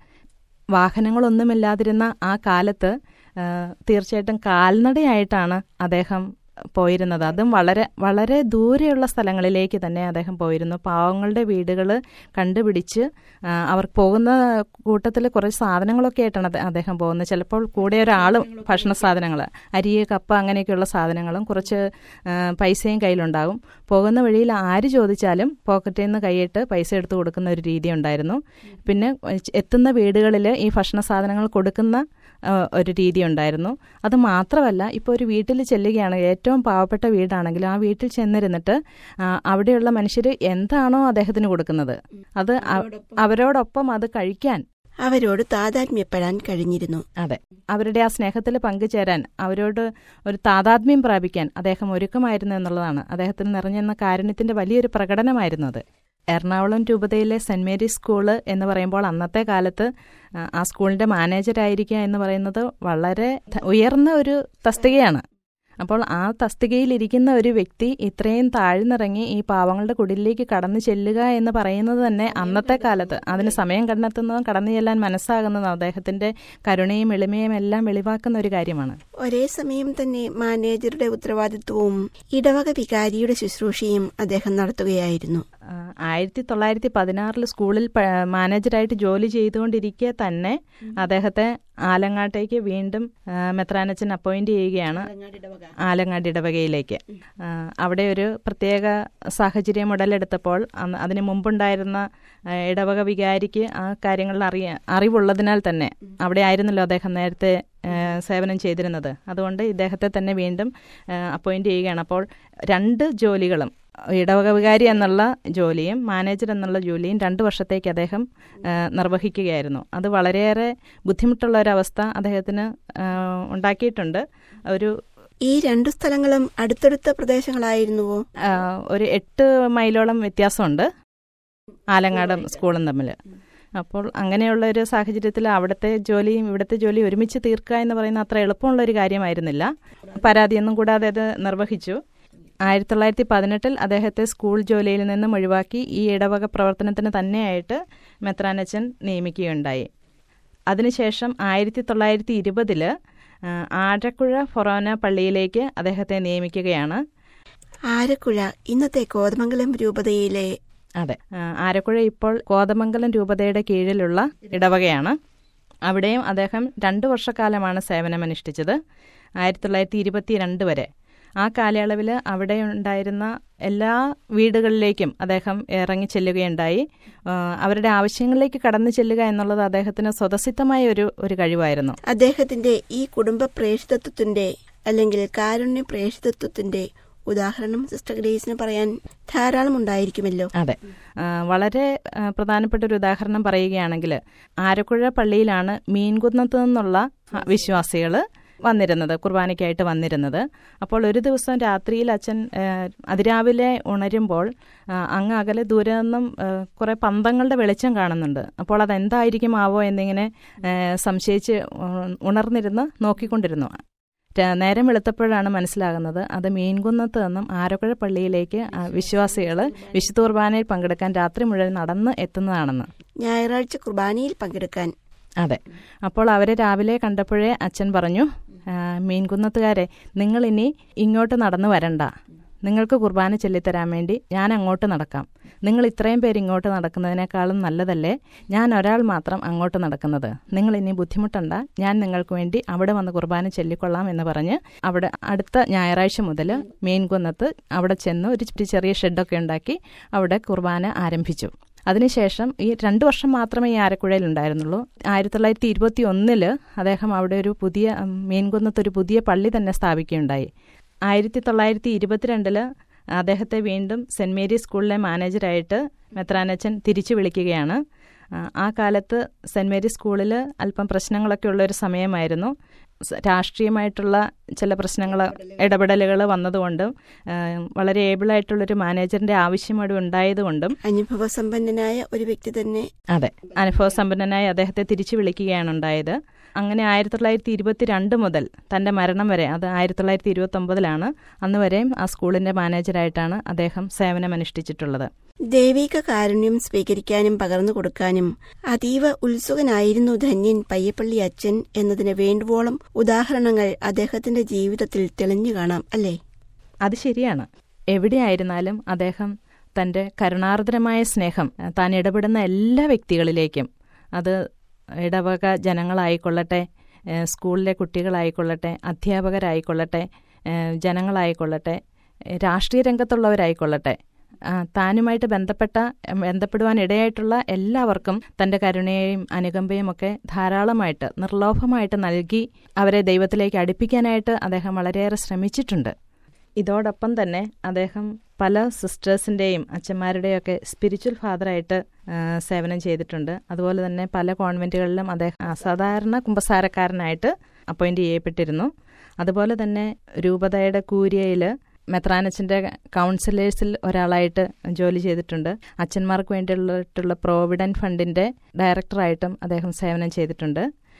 വാഹനങ്ങളൊന്നുമില്ലാതിരുന്ന ആ കാലത്ത് ആ, തീർച്ചയായിട്ടും കാൽനടയായിട്ടാണ് അദ്ദേഹം പോയിരുന്നത് അതും വളരെ വളരെ ദൂരെയുള്ള സ്ഥലങ്ങളിലേക്ക് തന്നെ അദ്ദേഹം പോയിരുന്നു പാവങ്ങളുടെ വീടുകൾ കണ്ടുപിടിച്ച് ആ, അവർ പോകുന്ന കൂട്ടത്തിൽ കുറേ സാധനങ്ങളൊക്കെ ആയിട്ടാണ് അത് അദ്ദേഹം പോകുന്നത് ചിലപ്പോൾ കൂടെ ഒരാളും ഭക്ഷണ സാധനങ്ങൾ അരി കപ്പ അങ്ങനെയൊക്കെയുള്ള സാധനങ്ങളും കുറച്ച് ആ, പൈസയും കയ്യിലുണ്ടാകും പോകുന്ന വഴിയിൽ ആര് ചോദിച്ചാലും പോക്കറ്റിൽ നിന്ന് കൈയിട്ട് പൈസ എടുത്ത് കൊടുക്കുന്ന ഒരു രീതി ഉണ്ടായിരുന്നു പിന്നെ എത്തുന്ന വീടുകളിൽ ഈ ഭക്ഷണ സാധനങ്ങൾ കൊടുക്കുന്ന ആ, ഒരു രീതി ഉണ്ടായിരുന്നു അത് മാത്രമല്ല ഇപ്പോൾ ഒരു വീട്ടിൽ ചെല്ലുകയാണ് ഏറ്റവും പാവപ്പെട്ട വീടാണെങ്കിൽ ആ വീട്ടിൽ ചെന്നിരുന്നിട്ട് ആ, അവിടെയുള്ള മനുഷ്യർ എന്താണോ അദ്ദേഹത്തിന് കൊടുക്കുന്നത് അത് അ- അവരോടൊപ്പം അത് കഴിക്കാൻ അവരോട് താതാത്മ്യപ്പെടാൻ കഴിഞ്ഞിരുന്നു അതെ അവരുടെ ആ സ്നേഹത്തിൽ പങ്കുചേരാൻ അവരോട് ഒരു താതാത്മ്യം പ്രാപിക്കാൻ അദ്ദേഹം ഒരുക്കമായിരുന്നു എന്നുള്ളതാണ് അദ്ദേഹത്തിന് നിറഞ്ഞെന്ന കാരുണ്യത്തിന്റെ വലിയൊരു പ്രകടനമായിരുന്നു അത് എറണാകുളം രൂപതയിലെ സെന്റ് മേരീസ് സ്കൂള് എന്ന് പറയുമ്പോൾ അന്നത്തെ കാലത്ത് ആ, ആ സ്കൂളിന്റെ മാനേജരായിരിക്കുക എന്ന് പറയുന്നത് വളരെ ധ- ഉയർന്ന ഒരു തസ്തികയാണ് അപ്പോൾ ആ തസ്തികയിൽ ഇരിക്കുന്ന ഒരു വ്യക്തി ഇത്രയും താഴ്ന്നിറങ്ങി ഈ പാവങ്ങളുടെ കുടിലേക്ക് കടന്നു ചെല്ലുക എന്ന് പറയുന്നത് തന്നെ അന്നത്തെ കാലത്ത് അതിന് സമയം കണ്ടെത്തുന്നതും കടന്നു ചെല്ലാൻ മനസ്സാകുന്നതും അദ്ദേഹത്തിന്റെ കരുണയും എളിമയും എല്ലാം വെളിവാക്കുന്ന ഒരു കാര്യമാണ് ഒരേ സമയം തന്നെ മാനേജറുടെ ഉത്തരവാദിത്വവും ഇടവക വികാരിയുടെ ശുശ്രൂഷയും അദ്ദേഹം നടത്തുകയായിരുന്നു ആ, ആയിരത്തി തൊള്ളായിരത്തി പതിനാറിൽ സ്കൂളിൽ പ- മാനേജരായിട്ട് ജോലി ചെയ്തുകൊണ്ടിരിക്കെ തന്നെ അദ്ദേഹത്തെ ആലങ്ങാട്ടേക്ക് വീണ്ടും ആ, മെത്രാനച്ചൻ അപ്പോയിന്റ് ചെയ്യുകയാണ് ആലങ്ങാട് ഇടവകയിലേക്ക് ആ, അവിടെ ഒരു പ്രത്യേക സാഹചര്യം ഉടലെടുത്തപ്പോൾ അന്ന് അതിന് മുമ്പുണ്ടായിരുന്ന ആ, ഇടവക വികാരിക്ക് ആ കാര്യങ്ങളിൽ അറിയ അറിവുള്ളതിനാൽ തന്നെ അവിടെ ആയിരുന്നല്ലോ അദ്ദേഹം നേരത്തെ ആ, സേവനം ചെയ്തിരുന്നത് അതുകൊണ്ട് ഇദ്ദേഹത്തെ തന്നെ വീണ്ടും അപ്പോയിന്റ് ചെയ്യുകയാണ് അപ്പോൾ രണ്ട് ജോലികളും ഇടവക വികാരി എന്നുള്ള ജോലിയും മാനേജർ എന്നുള്ള ജോലിയും രണ്ട് വർഷത്തേക്ക് അദ്ദേഹം ആ, നിർവഹിക്കുകയായിരുന്നു അത് വളരെയേറെ ബുദ്ധിമുട്ടുള്ള ഒരവസ്ഥ അദ്ദേഹത്തിന് ആ, ഉണ്ടാക്കിയിട്ടുണ്ട് ഒരു ഈ രണ്ടു സ്ഥലങ്ങളും അടുത്തടുത്ത പ്രദേശങ്ങളായിരുന്നുവോ ആ, ഒരു എട്ട് മൈലോളം വ്യത്യാസമുണ്ട് ആലങ്ങാടും സ്കൂളും തമ്മിൽ അപ്പോൾ അങ്ങനെയുള്ള ഒരു സാഹചര്യത്തിൽ അവിടുത്തെ ജോലിയും ഇവിടുത്തെ ജോലിയും ഒരുമിച്ച് തീർക്കുക എന്ന് പറയുന്ന അത്ര എളുപ്പമുള്ള ഒരു കാര്യമായിരുന്നില്ല പരാതിയൊന്നും കൂടാതെ അത് നിർവഹിച്ചു ആയിരത്തി തൊള്ളായിരത്തി പതിനെട്ടിൽ അദ്ദേഹത്തെ സ്കൂൾ ജോലിയിൽ നിന്നും ഒഴിവാക്കി ഈ ഇടവക പ്രവർത്തനത്തിന് തന്നെയായിട്ട് മെത്രാനച്ചൻ നിയമിക്കുകയുണ്ടായി അതിനുശേഷം ആയിരത്തി തൊള്ളായിരത്തി ഇരുപതില് ആഴക്കുഴ ഫൊറോന പള്ളിയിലേക്ക് അദ്ദേഹത്തെ നിയമിക്കുകയാണ് ആരക്കുഴ ഇന്നത്തെ കോതമംഗലം രൂപതയിലെ അതെ ആ, ആരക്കുഴ ഇപ്പോൾ കോതമംഗലം രൂപതയുടെ കീഴിലുള്ള ഇടവകയാണ് അവിടെയും അദ്ദേഹം രണ്ടു വർഷക്കാലമാണ് സേവനമനുഷ്ഠിച്ചത് ആയിരത്തി തൊള്ളായിരത്തി ഇരുപത്തി രണ്ട് വരെ ആ കാലയളവിൽ അവിടെ ഉണ്ടായിരുന്ന എല്ലാ വീടുകളിലേക്കും അദ്ദേഹം ഇറങ്ങി ചെല്ലുകയുണ്ടായി ആ, അവരുടെ ആവശ്യങ്ങളിലേക്ക് കടന്നു ചെല്ലുക എന്നുള്ളത് അദ്ദേഹത്തിന് സ്വതസിദ്ധമായ ഒരു ഒരു കഴിവായിരുന്നു അദ്ദേഹത്തിന്റെ ഈ കുടുംബ പ്രേഷിതത്വത്തിന്റെ അല്ലെങ്കിൽ കാരുണ്യ പ്രേഷിതത്വത്തിന്റെ ഉദാഹരണം സിസ്റ്റർ ഗ്രേസിന് പറയാൻ ധാരാളം ഉണ്ടായിരിക്കുമല്ലോ അതെ ആ, വളരെ ആ, പ്രധാനപ്പെട്ട ഒരു ഉദാഹരണം പറയുകയാണെങ്കിൽ ആരക്കുഴ പള്ളിയിലാണ് മീൻകുന്നത്ത് നിന്നുള്ള വിശ്വാസികൾ വന്നിരുന്നത് കുർബാനയ്ക്കായിട്ട് വന്നിരുന്നത് അപ്പോൾ ഒരു ദിവസം രാത്രിയിൽ അച്ഛൻ ആ, അതിരാവിലെ ഉണരുമ്പോൾ ആ, അങ്ങ് അകലെ ദൂരെ നിന്നും ആ, കുറെ പന്തങ്ങളുടെ വെളിച്ചം കാണുന്നുണ്ട് അപ്പോൾ അതെന്തായിരിക്കും ആവോ എന്നിങ്ങനെ ആ, സംശയിച്ച് ഉ- ഉണർന്നിരുന്ന് നോക്കിക്കൊണ്ടിരുന്നു ര- നേരം വെളുത്തപ്പോഴാണ് മനസ്സിലാകുന്നത് അത് മീൻകുന്നത്ത് നിന്നും ആരക്കുഴ പള്ളിയിലേക്ക് വിശ്വാസികൾ വിശുദ്ധ കുർബാനയിൽ പങ്കെടുക്കാൻ രാത്രി മുഴുവൻ നടന്ന് എത്തുന്നതാണെന്ന് ഞായറാഴ്ച കുർബാനയിൽ പങ്കെടുക്കാൻ അതെ അപ്പോൾ അവരെ രാവിലെ കണ്ടപ്പോഴേ അച്ഛൻ പറഞ്ഞു "ആ, മീൻകുന്നത്തുകാരെ നിങ്ങൾ ഇനി ഇങ്ങോട്ട് നടന്നു വരണ്ട നിങ്ങൾക്ക് കുർബാന ചൊല്ലിത്തരാൻ വേണ്ടി ഞാൻ അങ്ങോട്ട് നടക്കാം നിങ്ങൾ ഇത്രയും പേര് ഇങ്ങോട്ട് നടക്കുന്നതിനേക്കാളും നല്ലതല്ലേ ഞാൻ ഒരാൾ മാത്രം അങ്ങോട്ട് നടക്കുന്നത് നിങ്ങൾ ഇനി ബുദ്ധിമുട്ടണ്ട ഞാൻ നിങ്ങൾക്ക് വേണ്ടി അവിടെ വന്ന് കുർബാന ചൊല്ലിക്കൊള്ളാം എന്ന് പറഞ്ഞ് അവിടെ അടുത്ത ഞായറാഴ്ച മുതൽ മീൻകുന്നത്ത് അവിടെ ചെന്ന് ഒരു ചെ- ചെറിയ ഷെഡൊക്കെ ഉണ്ടാക്കി അവിടെ കുർബാന ആരംഭിച്ചു അതിനുശേഷം ഈ രണ്ടു വർഷം മാത്രമേ ഈ ആരക്കുഴയിൽ ഉണ്ടായിരുന്നുള്ളൂ ആയിരത്തി തൊള്ളായിരത്തി ഇരുപത്തി ഒന്നില് അദ്ദേഹം അവിടെ ഒരു പുതിയ ഉം, മീൻകുന്നത്ത് ഒരു പുതിയ പള്ളി തന്നെ സ്ഥാപിക്കുകയുണ്ടായി ആയിരത്തി തൊള്ളായിരത്തി ഇരുപത്തിരണ്ടില് അദ്ദേഹത്തെ വീണ്ടും സെന്റ് മേരീസ് സ്കൂളിലെ മാനേജരായിട്ട് മെത്രാനച്ചൻ തിരിച്ചു വിളിക്കുകയാണ് ആ, ആ കാലത്ത് സെന്റ് മേരീസ് സ്കൂളിൽ അല്പം പ്രശ്നങ്ങളൊക്കെ ഉള്ള ഒരു സമയമായിരുന്നു സ- രാഷ്ട്രീയമായിട്ടുള്ള ചില പ്രശ്നങ്ങൾ ഇടപെടലുകൾ വന്നതുകൊണ്ടും ആ, വളരെ ഏബിളായിട്ടുള്ളൊരു മാനേജറിന്റെ ആവശ്യം അവിടെ ഉണ്ടായതുകൊണ്ടും അനുഭവ സമ്പന്നനായ ഒരു വ്യക്തി തന്നെ അതെ അനുഭവസമ്പന്നനായി അദ്ദേഹത്തെ തിരിച്ചു വിളിക്കുകയാണ് ഉണ്ടായത് അങ്ങനെ ആയിരത്തി തൊള്ളായിരത്തി ഇരുപത്തിരണ്ട് മുതൽ തന്റെ മരണം വരെ അത് ആയിരത്തി തൊള്ളായിരത്തി ഇരുപത്തി ഒമ്പതിലാണ് അന്ന് വരെയും ആ സ്കൂളിന്റെ മാനേജരായിട്ടാണ് അദ്ദേഹം സേവനമനുഷ്ഠിച്ചിട്ടുള്ളത് ദൈവിക കാരുണ്യം സ്വീകരിക്കാനും പകർന്നു കൊടുക്കാനും അതീവ ഉത്സുകനായിരുന്നു ധന്യൻ പയ്യപ്പള്ളി അച്ഛൻ എന്നതിന് വേണ്ടുവോളം ഉദാഹരണങ്ങൾ അദ്ദേഹത്തിന്റെ ജീവിതത്തിൽ തെളിഞ്ഞു കാണാം അല്ലേ അത് ശരിയാണ് എവിടെയായിരുന്നാലും അദ്ദേഹം തന്റെ കരുണാർദ്രമായ സ്നേഹം അഹ് താൻ ഇടപെടുന്ന എല്ലാ വ്യക്തികളിലേക്കും അത് ഇടവക ജനങ്ങളായിക്കൊള്ളട്ടെ ഏഹ് സ്കൂളിലെ കുട്ടികളായിക്കൊള്ളട്ടെ അധ്യാപകരായിക്കൊള്ളട്ടെ ഏഹ് ജനങ്ങളായിക്കൊള്ളട്ടെ ഏഹ് രാഷ്ട്രീയ രംഗത്തുള്ളവരായിക്കൊള്ളട്ടെ ആ, താനുമായിട്ട് ബന്ധപ്പെട്ട ഉം, ബന്ധപ്പെടുവാൻ ഇടയായിട്ടുള്ള എല്ലാവർക്കും തന്റെ കരുണയെയും അനുകമ്പയും ഒക്കെ ധാരാളമായിട്ട് നിർലോഭമായിട്ട് നൽകി അവരെ ദൈവത്തിലേക്ക് അടുപ്പിക്കാനായിട്ട് അദ്ദേഹം വളരെയേറെ ശ്രമിച്ചിട്ടുണ്ട് ഇതോടൊപ്പം തന്നെ അദ്ദേഹം പല സിസ്റ്റേഴ്സിൻ്റെയും അച്ഛന്മാരുടെയും ഒക്കെ സ്പിരിച്വൽ ഫാദറായിട്ട് ആ, സേവനം ചെയ്തിട്ടുണ്ട് അതുപോലെ തന്നെ പല കോൺവെന്റുകളിലും അദ്ദേഹം അസാധാരണ കുമ്പസാരക്കാരനായിട്ട് അപ്പോയിന്റ് ചെയ്യപ്പെട്ടിരുന്നു അതുപോലെ തന്നെ രൂപതയുടെ കൂരിയയിൽ മെത്രാനച്ചൻ്റെ കൗൺസിലേഴ്സിൽ ഒരാളായിട്ട് ജോലി ചെയ്തിട്ടുണ്ട് അച്ഛന്മാർക്ക് വേണ്ടിയിട്ടുള്ള പ്രോവിഡന്റ് ഫണ്ടിന്റെ ഡയറക്ടറായിട്ടും അദ്ദേഹം സേവനം ചെയ്തിട്ടുണ്ട്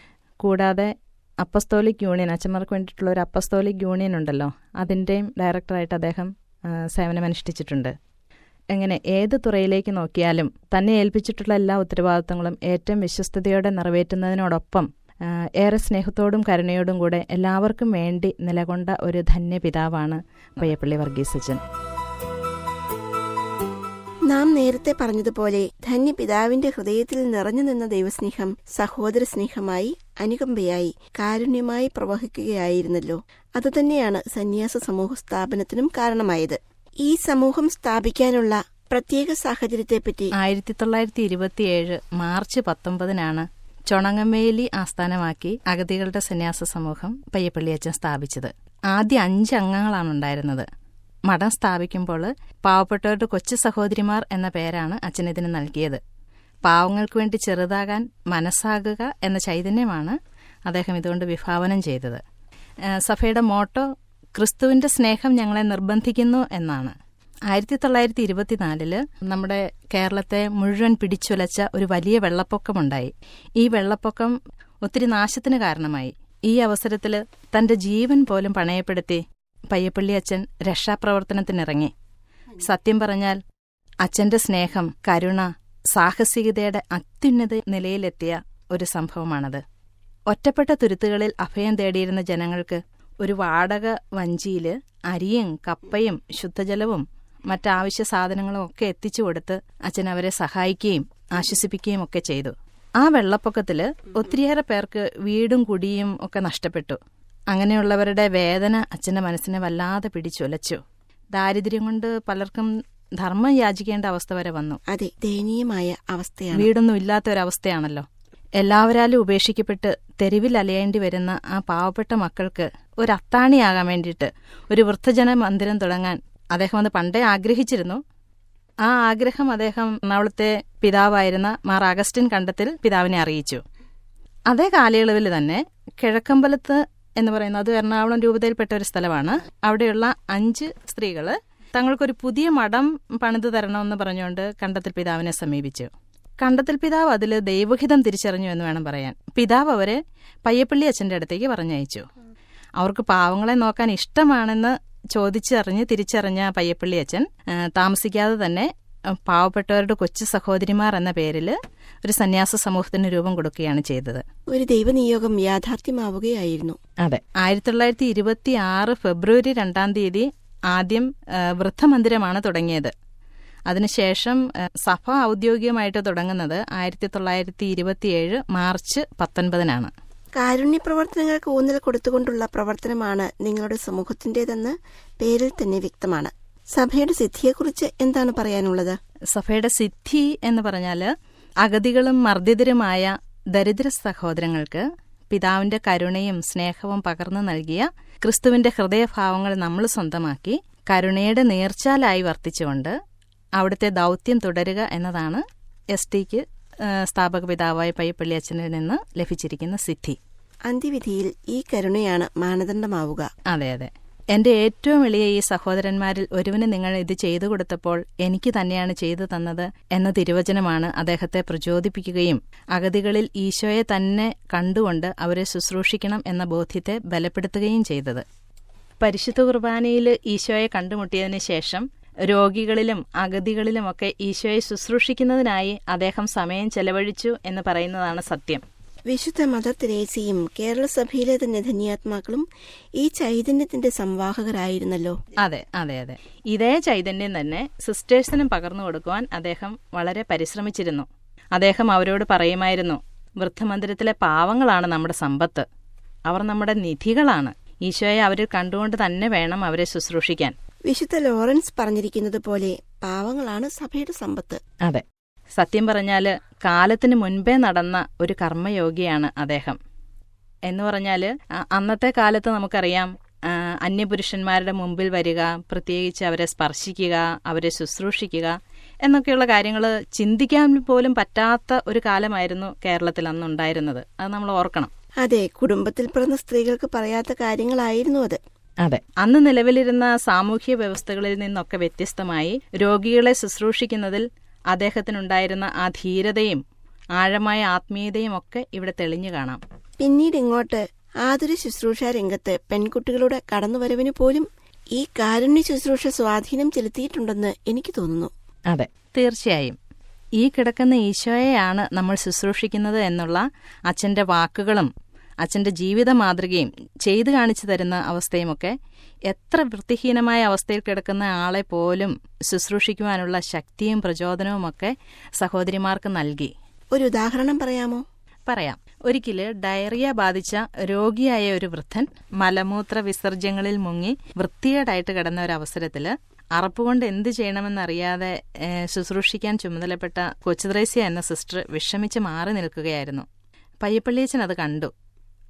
കൂടാതെ അപ്പസ്തോലിക് യൂണിയൻ അച്ഛന്മാർക്ക് വേണ്ടിയിട്ടുള്ള ഒരു അപ്പസ്തോലിക് യൂണിയൻ ഉണ്ടല്ലോ അതിൻ്റെയും ഡയറക്ടറായിട്ട് അദ്ദേഹം ആ, സേവനമനുഷ്ഠിച്ചിട്ടുണ്ട് എങ്ങനെ ഏത് തുറയിലേക്ക് നോക്കിയാലും തന്നെ ഏൽപ്പിച്ചിട്ടുള്ള എല്ലാ ഉത്തരവാദിത്തങ്ങളും ഏറ്റവും വിശ്വസ്തയോടെ നിറവേറ്റുന്നതിനോടൊപ്പം ആ, ഏറെ സ്നേഹത്തോടും കരുണയോടും കൂടെ എല്ലാവർക്കും വേണ്ടി നിലകൊണ്ട ഒരു ധന്യ പിതാവാണ് പയ്യപ്പള്ളി വർഗീസച്ചൻ നാം നേരത്തെ പറഞ്ഞതുപോലെ ധന്യ പിതാവിന്റെ ഹൃദയത്തിൽ നിറഞ്ഞു നിന്ന ദൈവസ്നേഹം സഹോദര സ്നേഹമായി അനുകമ്പയായി കാരുണ്യമായി പ്രവഹിക്കുകയായിരുന്നല്ലോ അതുതന്നെയാണ് സന്യാസ സമൂഹ സ്ഥാപനത്തിനും കാരണമായത് ഈ സമൂഹം സ്ഥാപിക്കാനുള്ള പ്രത്യേക സാഹചര്യത്തെപ്പറ്റി ആയിരത്തി തൊള്ളായിരത്തി ഇരുപത്തിയേഴ് മാർച്ച് പത്തൊമ്പതിനാണ് ചൊണങ്ങമേലി ആസ്ഥാനമാക്കി അഗതികളുടെ സന്യാസ സമൂഹം പയ്യപ്പള്ളി അച്ഛൻ സ്ഥാപിച്ചത് ആദ്യ അഞ്ച് അംഗങ്ങളാണ് ഉണ്ടായിരുന്നത് മഠം സ്ഥാപിക്കുമ്പോൾ പാവപ്പെട്ടവരുടെ കൊച്ചു സഹോദരിമാർ എന്ന പേരാണ് അച്ഛൻ ഇതിന് നൽകിയത് പാവങ്ങൾക്ക് വേണ്ടി ചെറുതാകാൻ മനസ്സാകുക എന്ന ചൈതന്യമാണ് അദ്ദേഹം ഇതുകൊണ്ട് വിഭാവനം ചെയ്തത് ഏഹ് സഭയുടെ മോട്ടോ ക്രിസ്തുവിന്റെ സ്നേഹം ഞങ്ങളെ നിർബന്ധിക്കുന്നു എന്നാണ് ആയിരത്തി തൊള്ളായിരത്തി ഇരുപത്തിനാലില് നമ്മുടെ കേരളത്തെ മുഴുവൻ പിടിച്ചുലച്ച ഒരു വലിയ വെള്ളപ്പൊക്കമുണ്ടായി ഈ വെള്ളപ്പൊക്കം ഒത്തിരി നാശത്തിന് കാരണമായി ഈ അവസരത്തിൽ തന്റെ ജീവൻ പോലും പണയപ്പെടുത്തി പയ്യപ്പള്ളി അച്ഛൻ രക്ഷാപ്രവർത്തനത്തിനിറങ്ങി സത്യം പറഞ്ഞാൽ അച്ഛന്റെ സ്നേഹം കരുണ സാഹസികതയുടെ അത്യുന്നത നിലയിലെത്തിയ ഒരു സംഭവമാണത് ഒറ്റപ്പെട്ട തുരുത്തുകളിൽ അഭയം തേടിയിരുന്ന ജനങ്ങൾക്ക് ഒരു വാടക വഞ്ചിയില് അരിയും കപ്പയും ശുദ്ധജലവും മറ്റാവശ്യ സാധനങ്ങളും ഒക്കെ എത്തിച്ചു കൊടുത്ത് അച്ഛൻ അവരെ സഹായിക്കുകയും ആശ്വസിപ്പിക്കുകയും ഒക്കെ ചെയ്തു ആ വെള്ളപ്പൊക്കത്തില് ഒത്തിരിയേറെ പേർക്ക് വീടും കുടിയും ഒക്കെ നഷ്ടപ്പെട്ടു അങ്ങനെയുള്ളവരുടെ വേദന അച്ഛന്റെ മനസ്സിനെ വല്ലാതെ പിടിച്ചുലച്ചു ദാരിദ്ര്യം കൊണ്ട് പലർക്കും ധർമ്മം യാചിക്കേണ്ട അവസ്ഥ വരെ വന്നു അതെ ദയനീയമായ അവസ്ഥയാണ് വീടൊന്നും ഇല്ലാത്ത ഒരവസ്ഥയാണല്ലോ എല്ലാവരാലും ഉപേക്ഷിക്കപ്പെട്ട് തെരുവിൽ അലയേണ്ടി വരുന്ന ആ പാവപ്പെട്ട മക്കൾക്ക് ഒരു അത്താണിയാകാൻ വേണ്ടിയിട്ട് ഒരു വൃദ്ധജന മന്ദിരം തുടങ്ങാൻ അദ്ദേഹം അത് പണ്ടേ ആഗ്രഹിച്ചിരുന്നു ആ ആഗ്രഹം അദ്ദേഹം എറണാകുളത്തെ പിതാവായിരുന്ന മാർ അഗസ്റ്റിൻ കണ്ടത്തിൽ പിതാവിനെ അറിയിച്ചു അതേ കാലയളവിൽ തന്നെ കിഴക്കമ്പലത്ത് എന്ന് പറയുന്നത് അത് എറണാകുളം രൂപതയിൽപ്പെട്ട ഒരു സ്ഥലമാണ് അവിടെയുള്ള അഞ്ച് സ്ത്രീകള് തങ്ങൾക്കൊരു പുതിയ മഠം പണിതു തരണമെന്ന് പറഞ്ഞുകൊണ്ട് കണ്ടത്തിൽ പിതാവിനെ സമീപിച്ചു കണ്ടത്തിൽ പിതാവ് അതിൽ ദൈവഹിതം തിരിച്ചറിഞ്ഞു എന്ന് വേണം പറയാൻ പിതാവ് അവരെ പയ്യപ്പള്ളി അച്ഛന്റെ അടുത്തേക്ക് പറഞ്ഞയച്ചു അവർക്ക് പാവങ്ങളെ നോക്കാൻ ഇഷ്ടമാണെന്ന് ചോദിച്ചറിഞ്ഞ് തിരിച്ചറിഞ്ഞ പയ്യപ്പള്ളി അച്ഛൻ ആ, താമസിക്കാതെ തന്നെ ആ, പാവപ്പെട്ടവരുടെ കൊച്ചു സഹോദരിമാർ എന്ന പേരിൽ ഒരു സന്യാസ സമൂഹത്തിന് രൂപം കൊടുക്കുകയാണ് ചെയ്തത് ഒരു ദൈവനിയോഗം യാഥാർത്ഥ്യമാവുകയായിരുന്നു അതെ ആയിരത്തി തൊള്ളായിരത്തി ഇരുപത്തി ആറ് ഫെബ്രുവരി രണ്ടാം തീയതി ആദ്യം ആ, വൃദ്ധമന്ദിരമാണ് തുടങ്ങിയത് അതിനുശേഷം ആ, സഭ ഔദ്യോഗികമായിട്ട് തുടങ്ങുന്നത് ആയിരത്തി തൊള്ളായിരത്തി ഇരുപത്തിയേഴ് മാർച്ച് പത്തൊൻപതിനാണ് കാരുണ്യ പ്രവർത്തനങ്ങൾക്ക് ഊന്നൽ കൊടുത്തുകൊണ്ടുള്ള പ്രവർത്തനമാണ് നിങ്ങളുടെ സമൂഹത്തിന്റേതെന്ന് പേരിൽ തന്നെ വ്യക്തമാണ് സഭയുടെ സിദ്ധിയെക്കുറിച്ച് എന്താണ് പറയാനുള്ളത് സഭയുടെ സിദ്ധി എന്ന് പറഞ്ഞാൽ അഗതികളും മർദ്ദിതരുമായ ദരിദ്ര സഹോദരങ്ങൾക്ക് പിതാവിന്റെ കരുണയും സ്നേഹവും പകർന്നു നൽകിയ ക്രിസ്തുവിന്റെ ഹൃദയഭാവങ്ങൾ നമ്മൾ സ്വന്തമാക്കി കരുണയുടെ നേർച്ചാലായി വർത്തിച്ചുകൊണ്ട് അവിടുത്തെ ദൗത്യം തുടരുക എന്നതാണ് എസ് ടിക്ക് സ്ഥാപക പിതാവായ പയ്യപ്പള്ളി അച്ഛനിൽ നിന്ന് ലഭിച്ചിരിക്കുന്ന സിദ്ധി അന്ത്യവിധിയിൽ ഈ കരുണയാണ് മാനദണ്ഡമാവുക അതെ അതെ എന്റെ ഏറ്റവും എളിയ ഈ സഹോദരന്മാരിൽ ഒരുവന് നിങ്ങൾ ഇത് ചെയ്തു കൊടുത്തപ്പോൾ എനിക്ക് തന്നെയാണ് ചെയ്തു തന്നത് എന്ന തിരുവചനമാണ് അദ്ദേഹത്തെ പ്രചോദിപ്പിക്കുകയും അഗതികളിൽ ഈശോയെ തന്നെ കണ്ടുകൊണ്ട് അവരെ ശുശ്രൂഷിക്കണം എന്ന ബോധ്യത്തെ ബലപ്പെടുത്തുകയും ചെയ്തത് പരിശുദ്ധ കുർബാനയിൽ ഈശോയെ കണ്ടുമുട്ടിയതിനു ശേഷം രോഗികളിലും അഗതികളിലുമൊക്കെ ഈശോയെ ശുശ്രൂഷിക്കുന്നതിനായി അദ്ദേഹം സമയം ചെലവഴിച്ചു എന്ന് പറയുന്നതാണ് സത്യം വിശുദ്ധ മദർ തെരേസയും കേരള സഭയിലെ തന്നെ ധന്യാത്മാക്കളും ഈ ചൈതന്യത്തിന്റെ സംവാഹകരായിരുന്നല്ലോ അതെ അതെ അതെ ഇതേ ചൈതന്യം തന്നെ സിസ്റ്റേഴ്സിനും പകർന്നു കൊടുക്കുവാൻ അദ്ദേഹം വളരെ പരിശ്രമിച്ചിരുന്നു അദ്ദേഹം അവരോട് പറയുമായിരുന്നു വൃദ്ധമന്ദിരത്തിലെ പാവങ്ങളാണ് നമ്മുടെ സമ്പത്ത് അവർ നമ്മുടെ നിധികളാണ് ഈശോയെ അവരിൽ കണ്ടുകൊണ്ട് തന്നെ വേണം അവരെ ശുശ്രൂഷിക്കാൻ വിശുദ്ധ ലോറൻസ് പറഞ്ഞിരിക്കുന്നത് പോലെ പാവങ്ങളാണ് സഭയുടെ സമ്പത്ത് അതെ സത്യം പറഞ്ഞാല് കാലത്തിന് മുൻപേ നടന്ന ഒരു കർമ്മയോഗിയാണ് അദ്ദേഹം എന്ന് പറഞ്ഞാല് അ- അന്നത്തെ കാലത്ത് നമുക്കറിയാം ആ, അന്യപുരുഷന്മാരുടെ മുമ്പിൽ വരിക പ്രത്യേകിച്ച് അവരെ സ്പർശിക്കുക അവരെ ശുശ്രൂഷിക്കുക എന്നൊക്കെയുള്ള കാര്യങ്ങൾ ചിന്തിക്കാൻ പോലും പറ്റാത്ത ഒരു കാലമായിരുന്നു കേരളത്തിൽ അന്നുണ്ടായിരുന്നത് അത് നമ്മൾ ഓർക്കണം അതെ കുടുംബത്തിൽ പിറന്ന സ്ത്രീകൾക്ക് പറയാത്ത കാര്യങ്ങളായിരുന്നു അത് അതെ അന്ന് നിലവിലിരുന്ന സാമൂഹ്യ വ്യവസ്ഥകളിൽ നിന്നൊക്കെ വ്യത്യസ്തമായി രോഗികളെ ശുശ്രൂഷിക്കുന്നതിൽ അദ്ദേഹത്തിനുണ്ടായിരുന്ന ആ ധീരതയും ആഴമായ ആത്മീയതയും ഒക്കെ ഇവിടെ തെളിഞ്ഞു കാണാം പിന്നീട് ഇങ്ങോട്ട് ആതുര ശുശ്രൂഷ രംഗത്ത് പെൺകുട്ടികളുടെ കടന്നുവരവിന് പോലും ഈ കാരുണ്യ ശുശ്രൂഷ സ്വാധീനം ചെലുത്തിയിട്ടുണ്ടെന്ന് എനിക്ക് തോന്നുന്നു അതെ തീർച്ചയായും ഈ കിടക്കുന്ന ഈശോയെയാണ് നമ്മൾ ശുശ്രൂഷിക്കുന്നത് എന്നുള്ള അച്ഛന്റെ വാക്കുകളും അച്ഛന്റെ ജീവിത മാതൃകയും ചെയ്തു കാണിച്ചു തരുന്ന അവസ്ഥയുമൊക്കെ എത്ര വൃത്തിഹീനമായ അവസ്ഥയിൽ കിടക്കുന്ന ആളെ പോലും ശുശ്രൂഷിക്കുവാനുള്ള ശക്തിയും പ്രചോദനവുമൊക്കെ സഹോദരിമാർക്ക് നൽകി ഒരു ഉദാഹരണം പറയാമോ പറയാം ഒരിക്കല് ഡയറിയ ബാധിച്ച രോഗിയായ ഒരു വൃദ്ധൻ മലമൂത്ര വിസർജ്യങ്ങളിൽ മുങ്ങി വൃത്തികേടായിട്ട് കിടന്ന ഒരു അവസരത്തില് അറപ്പുകൊണ്ട് എന്ത് ചെയ്യണമെന്നറിയാതെ ഏഹ്, ശുശ്രൂഷിക്കാൻ ചുമതലപ്പെട്ട കൊച്ചുദ്രേസ്യ എന്ന സിസ്റ്റർ വിഷമിച്ച് മാറി നിൽക്കുകയായിരുന്നു പയ്യപ്പള്ളിയച്ചൻ അത് കണ്ടു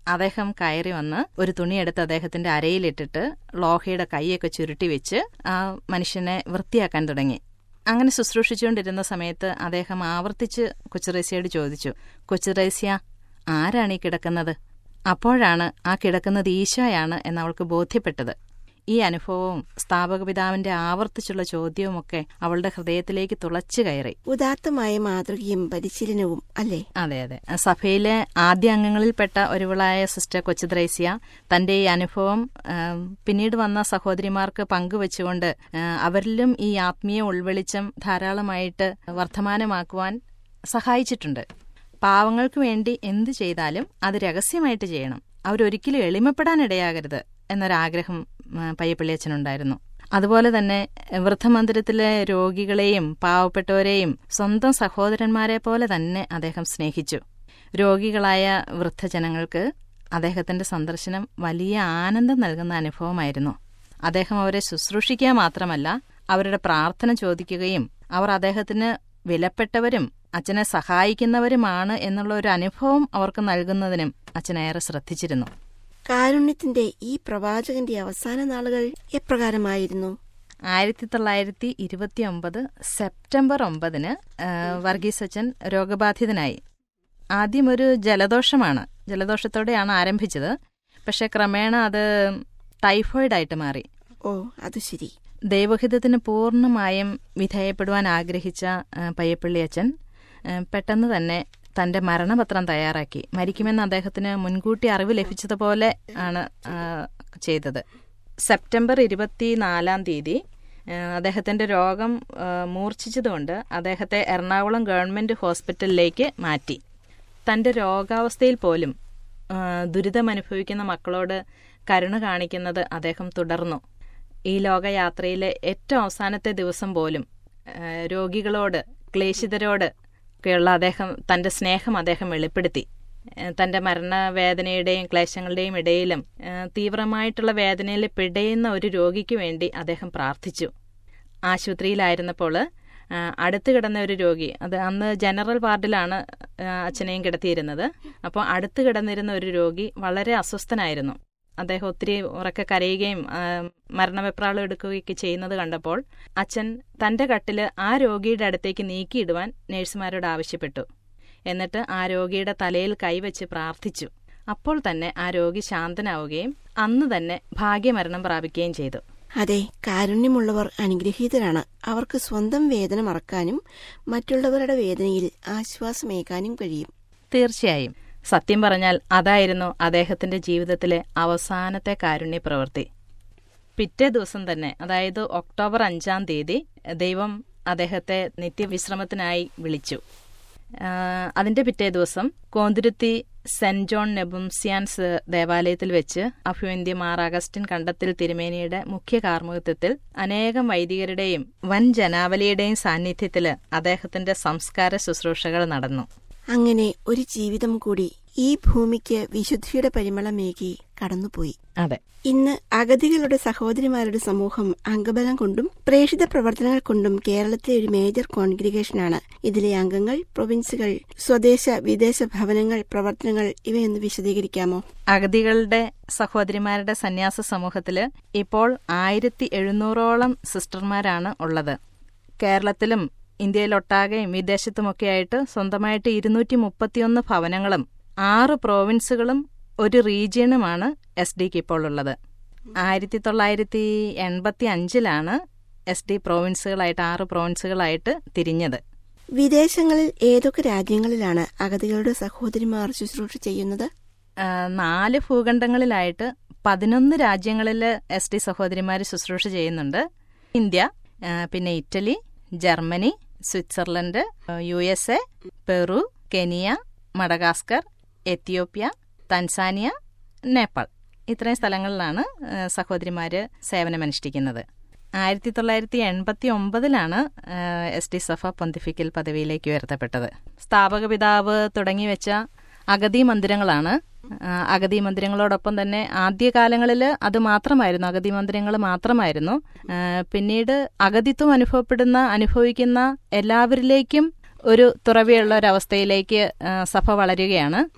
അദ്ദേഹം കയറി വന്ന് ഒരു തുണിയെടുത്ത് അദ്ദേഹത്തിന്റെ അരയിലിട്ടിട്ട് ലോഹയുടെ കൈയൊക്കെ ചുരുട്ടി വെച്ച് ആ മനുഷ്യനെ വൃത്തിയാക്കാൻ തുടങ്ങി അങ്ങനെ ശുശ്രൂഷിച്ചുകൊണ്ടിരുന്ന സമയത്ത് അദ്ദേഹം ആവർത്തിച്ച് കൊച്ചുറേസ്യയോട് ചോദിച്ചു കൊച്ചുറേസ്യ ആരാണ് ഈ കിടക്കുന്നത് അപ്പോഴാണ് ആ കിടക്കുന്നത് ഈശോയാണ് എന്നവൾക്ക് ബോധ്യപ്പെട്ടത് ഈ അനുഭവവും സ്ഥാപകപിതാവിന്റെ ആവർത്തിച്ചുള്ള ചോദ്യവുമൊക്കെ അവളുടെ ഹൃദയത്തിലേക്ക് തുളച്ചു കയറി ഉദാത്തമായ മാതൃകയും പരിശീലനവും അല്ലേ അതെ അതെ സഭയിലെ ആദ്യ അംഗങ്ങളിൽപ്പെട്ട ഒരുവളായ സിസ്റ്റർ കൊച്ചുദ്രൈസ്യ തന്റെ ഈ അനുഭവം ആം, പിന്നീട് വന്ന സഹോദരിമാർക്ക് പങ്കുവച്ചുകൊണ്ട് ആ, അവരിലും ഈ ആത്മീയ ഉൾവെളിച്ചം ധാരാളമായിട്ട് വർദ്ധമാനമാക്കുവാൻ സഹായിച്ചിട്ടുണ്ട് പാവങ്ങൾക്ക് വേണ്ടി എന്തു ചെയ്താലും അത് രഹസ്യമായിട്ട് ചെയ്യണം അവരൊരിക്കലും എളിമപ്പെടാനിടയാകരുത് എന്നൊരാഗ്രഹം ആ, പയ്യപ്പള്ളിയച്ഛനുണ്ടായിരുന്നു അതുപോലെ തന്നെ വൃദ്ധമന്ദിരത്തിലെ രോഗികളെയും പാവപ്പെട്ടവരെയും സ്വന്തം സഹോദരന്മാരെ പോലെ തന്നെ അദ്ദേഹം സ്നേഹിച്ചു രോഗികളായ വൃദ്ധജനങ്ങൾക്ക് അദ്ദേഹത്തിന്റെ സന്ദർശനം വലിയ ആനന്ദം നൽകുന്ന അനുഭവമായിരുന്നു അദ്ദേഹം അവരെ ശുശ്രൂഷിക്കുക മാത്രമല്ല അവരുടെ പ്രാർത്ഥന ചോദിക്കുകയും അവർ അദ്ദേഹത്തിന് വിലപ്പെട്ടവരും അച്ഛനെ സഹായിക്കുന്നവരുമാണ് എന്നുള്ള ഒരു അനുഭവം അവർക്ക് നൽകുന്നതിനും അച്ഛൻ ഏറെ ശ്രദ്ധിച്ചിരുന്നു കാരുണ്യത്തിന്റെ ഈ പ്രവാചകന്റെ അവസാന നാളുകൾ എപ്രകാരമായിരുന്നു ആയിരത്തി തൊള്ളായിരത്തി ഇരുപത്തി ഒമ്പത് സെപ്റ്റംബർ ഒമ്പതിന് ആ, വർഗീസ് അച്ഛൻ രോഗബാധിതനായി ആദ്യം ഒരു ജലദോഷമാണ് ജലദോഷത്തോടെയാണ് ആരംഭിച്ചത് പക്ഷെ ക്രമേണ അത് ടൈഫോയിഡായിട്ട് മാറി ഓ അത് ശരി ദൈവഹിതത്തിന് പൂർണ്ണമായും വിധേയപ്പെടുവാൻ ആഗ്രഹിച്ച ആ, പയ്യപ്പള്ളി അച്ഛൻ ആ, പെട്ടെന്ന് തന്നെ തന്റെ മരണപത്രം തയ്യാറാക്കി മരിക്കുമെന്ന് അദ്ദേഹത്തിന് മുൻകൂട്ടി അറിവ് ലഭിച്ചതുപോലെ ആണ് ആ, ചെയ്തത് സെപ്റ്റംബർ ഇരുപത്തിനാലാം തീയതി ആ, അദ്ദേഹത്തിന്റെ രോഗം ആ, മൂർച്ഛിച്ചതുകൊണ്ട് അദ്ദേഹത്തെ എറണാകുളം ഗവൺമെന്റ് ഹോസ്പിറ്റലിലേക്ക് മാറ്റി തന്റെ രോഗാവസ്ഥയിൽ പോലും ആ, ദുരിതമനുഭവിക്കുന്ന മക്കളോട് കരുണ കാണിക്കുന്നത് അദ്ദേഹം തുടർന്നു ഈ ലോകയാത്രയിലെ ഏറ്റവും അവസാനത്തെ ദിവസം പോലും ആ, രോഗികളോട് ക്ലേശിതരോട് ഒക്കെയുള്ള അദ്ദേഹം തന്റെ സ്നേഹം അദ്ദേഹം വെളിപ്പെടുത്തി ആ, തന്റെ മരണവേദനയുടെയും ക്ലേശങ്ങളുടെയും ഇടയിലും ആ, തീവ്രമായിട്ടുള്ള വേദനയിൽ പിടയുന്ന ഒരു രോഗിക്ക് വേണ്ടി അദ്ദേഹം പ്രാർത്ഥിച്ചു ആശുപത്രിയിലായിരുന്നപ്പോൾ ആ, അടുത്ത് കിടന്ന ഒരു രോഗി അത് അന്ന് ജനറൽ വാർഡിലാണ് ആ, അച്ഛനെയും കിടത്തിയിരുന്നത് അപ്പോൾ അടുത്ത് കിടന്നിരുന്ന ഒരു രോഗി വളരെ അസ്വസ്ഥനായിരുന്നു അദ്ദേഹം ഒത്തിരി ഉറക്കെ കരയുകയും ആ, മരണവെപ്രാളം എടുക്കുകയൊക്കെ ചെയ്യുന്നത് കണ്ടപ്പോൾ അച്ഛൻ തന്റെ കട്ടില് ആ രോഗിയുടെ അടുത്തേക്ക് നീക്കിയിടുവാൻ നഴ്സുമാരോട് ആവശ്യപ്പെട്ടു എന്നിട്ട് ആ രോഗിയുടെ തലയിൽ കൈവച്ച് പ്രാർത്ഥിച്ചു അപ്പോൾ തന്നെ ആ രോഗി ശാന്തനാവുകയും അന്ന് തന്നെ ഭാഗ്യമരണം പ്രാപിക്കുകയും ചെയ്തു അതെ കാരുണ്യമുള്ളവർ അനുഗ്രഹീതരാണ് അവർക്ക് സ്വന്തം വേദന മറക്കാനും മറ്റുള്ളവരുടെ വേദനയിൽ ആശ്വാസമേകാനും കഴിയും തീർച്ചയായും സത്യം പറഞ്ഞാൽ അതായിരുന്നു അദ്ദേഹത്തിന്റെ ജീവിതത്തിലെ അവസാനത്തെ കാരുണ്യ പ്രവൃത്തി പിറ്റേ ദിവസം തന്നെ അതായത് ഒക്ടോബർ അഞ്ചാം തീയതി ദൈവം അദ്ദേഹത്തെ നിത്യവിശ്രമത്തിനായി വിളിച്ചു ആ, അതിന്റെ പിറ്റേ ദിവസം കോന്തുരുത്തി സെന്റ് ജോൺ നെബുംസിയാൻസ് ദേവാലയത്തിൽ വെച്ച് അഭ്യന്ത്യ മാർ അഗസ്റ്റിൻ കണ്ടത്തിൽ തിരുമേനിയുടെ മുഖ്യ കാർമ്മികത്വത്തിൽ അനേകം വൈദികരുടെയും വൻ ജനാവലിയുടെയും സാന്നിധ്യത്തിൽ അദ്ദേഹത്തിന്റെ സംസ്കാര ശുശ്രൂഷകൾ നടന്നു അങ്ങനെ ഒരു ജീവിതം കൂടി ഈ ഭൂമിക്ക് വിശുദ്ധിയുടെ പരിമളമേകി കടന്നുപോയി അതെ ഇന്ന് അഗതികളുടെ സഹോദരിമാരുടെ സമൂഹം അംഗബലം കൊണ്ടും പ്രേഷിത പ്രവർത്തനങ്ങൾ കൊണ്ടും കേരളത്തിലെ ഒരു മേജർ കോൺഗ്രിഗേഷനാണ് ഇതിലെ അംഗങ്ങൾ പ്രൊവിൻസുകൾ സ്വദേശ വിദേശ ഭവനങ്ങൾ പ്രവർത്തനങ്ങൾ ഇവയൊന്ന് വിശദീകരിക്കാമോ അഗതികളുടെ സഹോദരിമാരുടെ സന്യാസ സമൂഹത്തില് ഇപ്പോൾ ആയിരത്തി എഴുന്നൂറോളം സിസ്റ്റർമാരാണ് ഉള്ളത് കേരളത്തിലും ഇന്ത്യയിലൊട്ടാകെയും വിദേശത്തുമൊക്കെയായിട്ട് സ്വന്തമായിട്ട് ഇരുന്നൂറ്റി മുപ്പത്തിയൊന്ന് ഭവനങ്ങളും ആറ് പ്രോവിൻസുകളും ഒരു റീജിയനുമാണ് എസ് ഡിക്ക് ഇപ്പോൾ ഉള്ളത് ആയിരത്തി തൊള്ളായിരത്തി എൺപത്തി അഞ്ചിലാണ് എസ് ഡി പ്രോവിൻസുകളായിട്ട് ആറ് പ്രോവിൻസുകളായിട്ട് തിരിഞ്ഞത് വിദേശങ്ങളിൽ ഏതൊക്കെ രാജ്യങ്ങളിലാണ് അഗതികളുടെ സഹോദരിമാർ ശുശ്രൂഷ ചെയ്യുന്നത് ആ, നാല് ഭൂഖണ്ഡങ്ങളിലായിട്ട് പതിനൊന്ന് രാജ്യങ്ങളിൽ എസ് ഡി സഹോദരിമാർ ശുശ്രൂഷ ചെയ്യുന്നുണ്ട് ഇന്ത്യ ആ, പിന്നെ ഇറ്റലി ജർമ്മനി സ്വിറ്റ്സർലൻഡ് ആ, U S A Peru Kenya Madagascar Ethiopia Tanzania Nepal ഇത്രയും സ്ഥലങ്ങളിലാണ് ആ, സഹോദരിമാര് സേവനമനുഷ്ഠിക്കുന്നത് ആയിരത്തി തൊള്ളായിരത്തി എൺപത്തി ഒമ്പതിലാണ് എസ് ഡി സഫ പൊന്തിഫിക്കൽ പദവിയിലേക്ക് ഉയർത്തപ്പെട്ടത് സ്ഥാപക പിതാവ് തുടങ്ങിവെച്ച അഗതി മന്ദിരങ്ങളാണ് ആ, അഗതി മന്ദിരങ്ങളോടൊപ്പം തന്നെ ആദ്യകാലങ്ങളിൽ അത് മാത്രമായിരുന്നു അഗതി മന്ദിരങ്ങൾ മാത്രമായിരുന്നു ആ, പിന്നീട് അഗതിത്വം അനുഭവപ്പെടുന്ന അനുഭവിക്കുന്ന എല്ലാവരിലേക്കും ഒരു തുറവിയുള്ള ഒരവസ്ഥയിലേക്ക് ആ, സഭ വളരുകയാണ്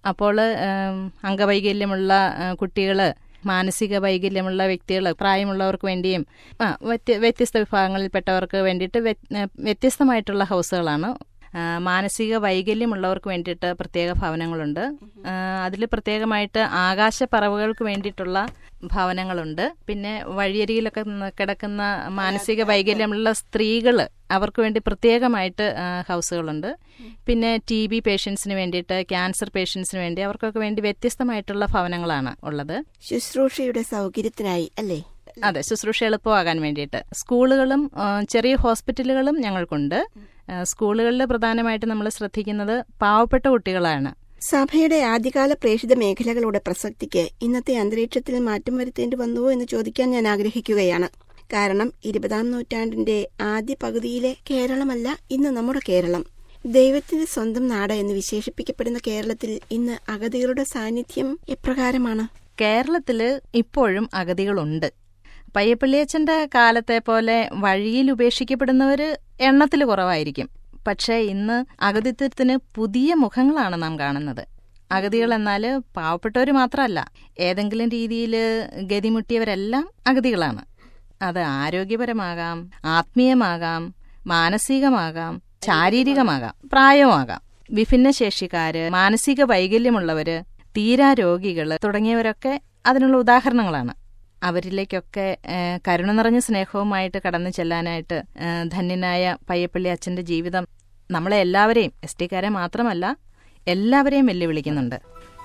അപ്പോൾ അംഗവൈകല്യമുള്ള കുട്ടികൾ മാനസിക വൈകല്യമുള്ള വ്യക്തികൾ പ്രായമുള്ളവർക്ക് വേണ്ടിയും ആ, വ്യത്യ- വ്യത്യസ്ത വിഭാഗങ്ങളിൽപ്പെട്ടവർക്ക് വേണ്ടിയിട്ട് വ്യ- വ്യത്യസ്തമായിട്ടുള്ള ഹൗസുകളാണ് ആ, മാനസിക വൈകല്യമുള്ളവർക്ക് വേണ്ടിയിട്ട് പ്രത്യേക ഭവനങ്ങളുണ്ട് അതിൽ പ്രത്യേകമായിട്ട് ആകാശപ്പറവുകൾക്ക് വേണ്ടിയിട്ടുള്ള ഭവനങ്ങളുണ്ട് പിന്നെ വഴിയരികിലൊക്കെ ന- കിടക്കുന്ന മാനസിക വൈകല്യമുള്ള സ്ത്രീകൾ അവർക്ക് വേണ്ടി പ്രത്യേകമായിട്ട് ആ, ഹൗസുകളുണ്ട് പിന്നെ ടി ബി പേഷ്യൻസിന് വേണ്ടിയിട്ട് ക്യാൻസർ പേഷ്യൻസിന് വേണ്ടി അവർക്കൊക്കെ വേണ്ടി വ്യത്യസ്തമായിട്ടുള്ള ഭവനങ്ങളാണ് ഉള്ളത് ശുശ്രൂഷയുടെ സൗകര്യത്തിനായി അല്ലേ അതെ ശുശ്രൂഷ എളുപ്പമാകാൻ വേണ്ടിയിട്ട് സ്കൂളുകളും ആ, ചെറിയ ഹോസ്പിറ്റലുകളും ഞങ്ങൾക്കുണ്ട് ആ, സ്കൂളുകളിൽ പ്രധാനമായിട്ട് നമ്മൾ ശ്രദ്ധിക്കുന്നത് പാവപ്പെട്ട കുട്ടികളാണ് സഭയുടെ ആദ്യകാല പ്രേഷിത മേഖലകളുടെ പ്രസക്തിക്ക് ഇന്നത്തെ അന്തരീക്ഷത്തിൽ മാറ്റം വരുത്തേണ്ടി വന്നുവോ എന്ന് ചോദിക്കാൻ ഞാൻ ആഗ്രഹിക്കുകയാണ് കാരണം ഇരുപതാം നൂറ്റാണ്ടിന്റെ ആദ്യ പകുതിയിലെ കേരളമല്ല ഇന്ന് നമ്മുടെ കേരളം ദൈവത്തിന്റെ സ്വന്തം നാട് എന്ന് വിശേഷിപ്പിക്കപ്പെടുന്ന കേരളത്തിൽ ഇന്ന് അഗതികളുടെ സാന്നിധ്യം എപ്രകാരമാണ് കേരളത്തില് ഇപ്പോഴും അഗതികളുണ്ട് പയ്യപ്പള്ളിയച്ചന്റെ കാലത്തെ പോലെ വഴിയിൽ ഉപേക്ഷിക്കപ്പെടുന്നവര് എണ്ണത്തിൽ കുറവായിരിക്കും പക്ഷേ ഇന്ന് അഗതിത്വത്തിന് പുതിയ മുഖങ്ങളാണ് നാം കാണുന്നത് അഗതികൾ എന്നാൽ പാവപ്പെട്ടവർ മാത്രമല്ല ഏതെങ്കിലും രീതിയിൽ ഗതിമുട്ടിയവരെല്ലാം അഗതികളാണ് അത് ആരോഗ്യപരമാകാം ആത്മീയമാകാം മാനസികമാകാം ശാരീരികമാകാം പ്രായമാകാം വിഭിന്നശേഷിക്കാര് മാനസിക വൈകല്യമുള്ളവര് തീരാ രോഗികള് തുടങ്ങിയവരൊക്കെ അതിനുള്ള ഉദാഹരണങ്ങളാണ് അവരിലേക്കൊക്കെ ഏഹ്, കരുണ നിറഞ്ഞ സ്നേഹവുമായിട്ട് കടന്നു ചെല്ലാനായിട്ട് ഏഹ്, ധന്യനായ പയ്യപ്പള്ളി അച്ഛന്റെ ജീവിതം നമ്മളെ എല്ലാവരെയും എസ് ടിക്കാരെ മാത്രമല്ല എല്ലാവരെയും വെല്ലുവിളിക്കുന്നുണ്ട്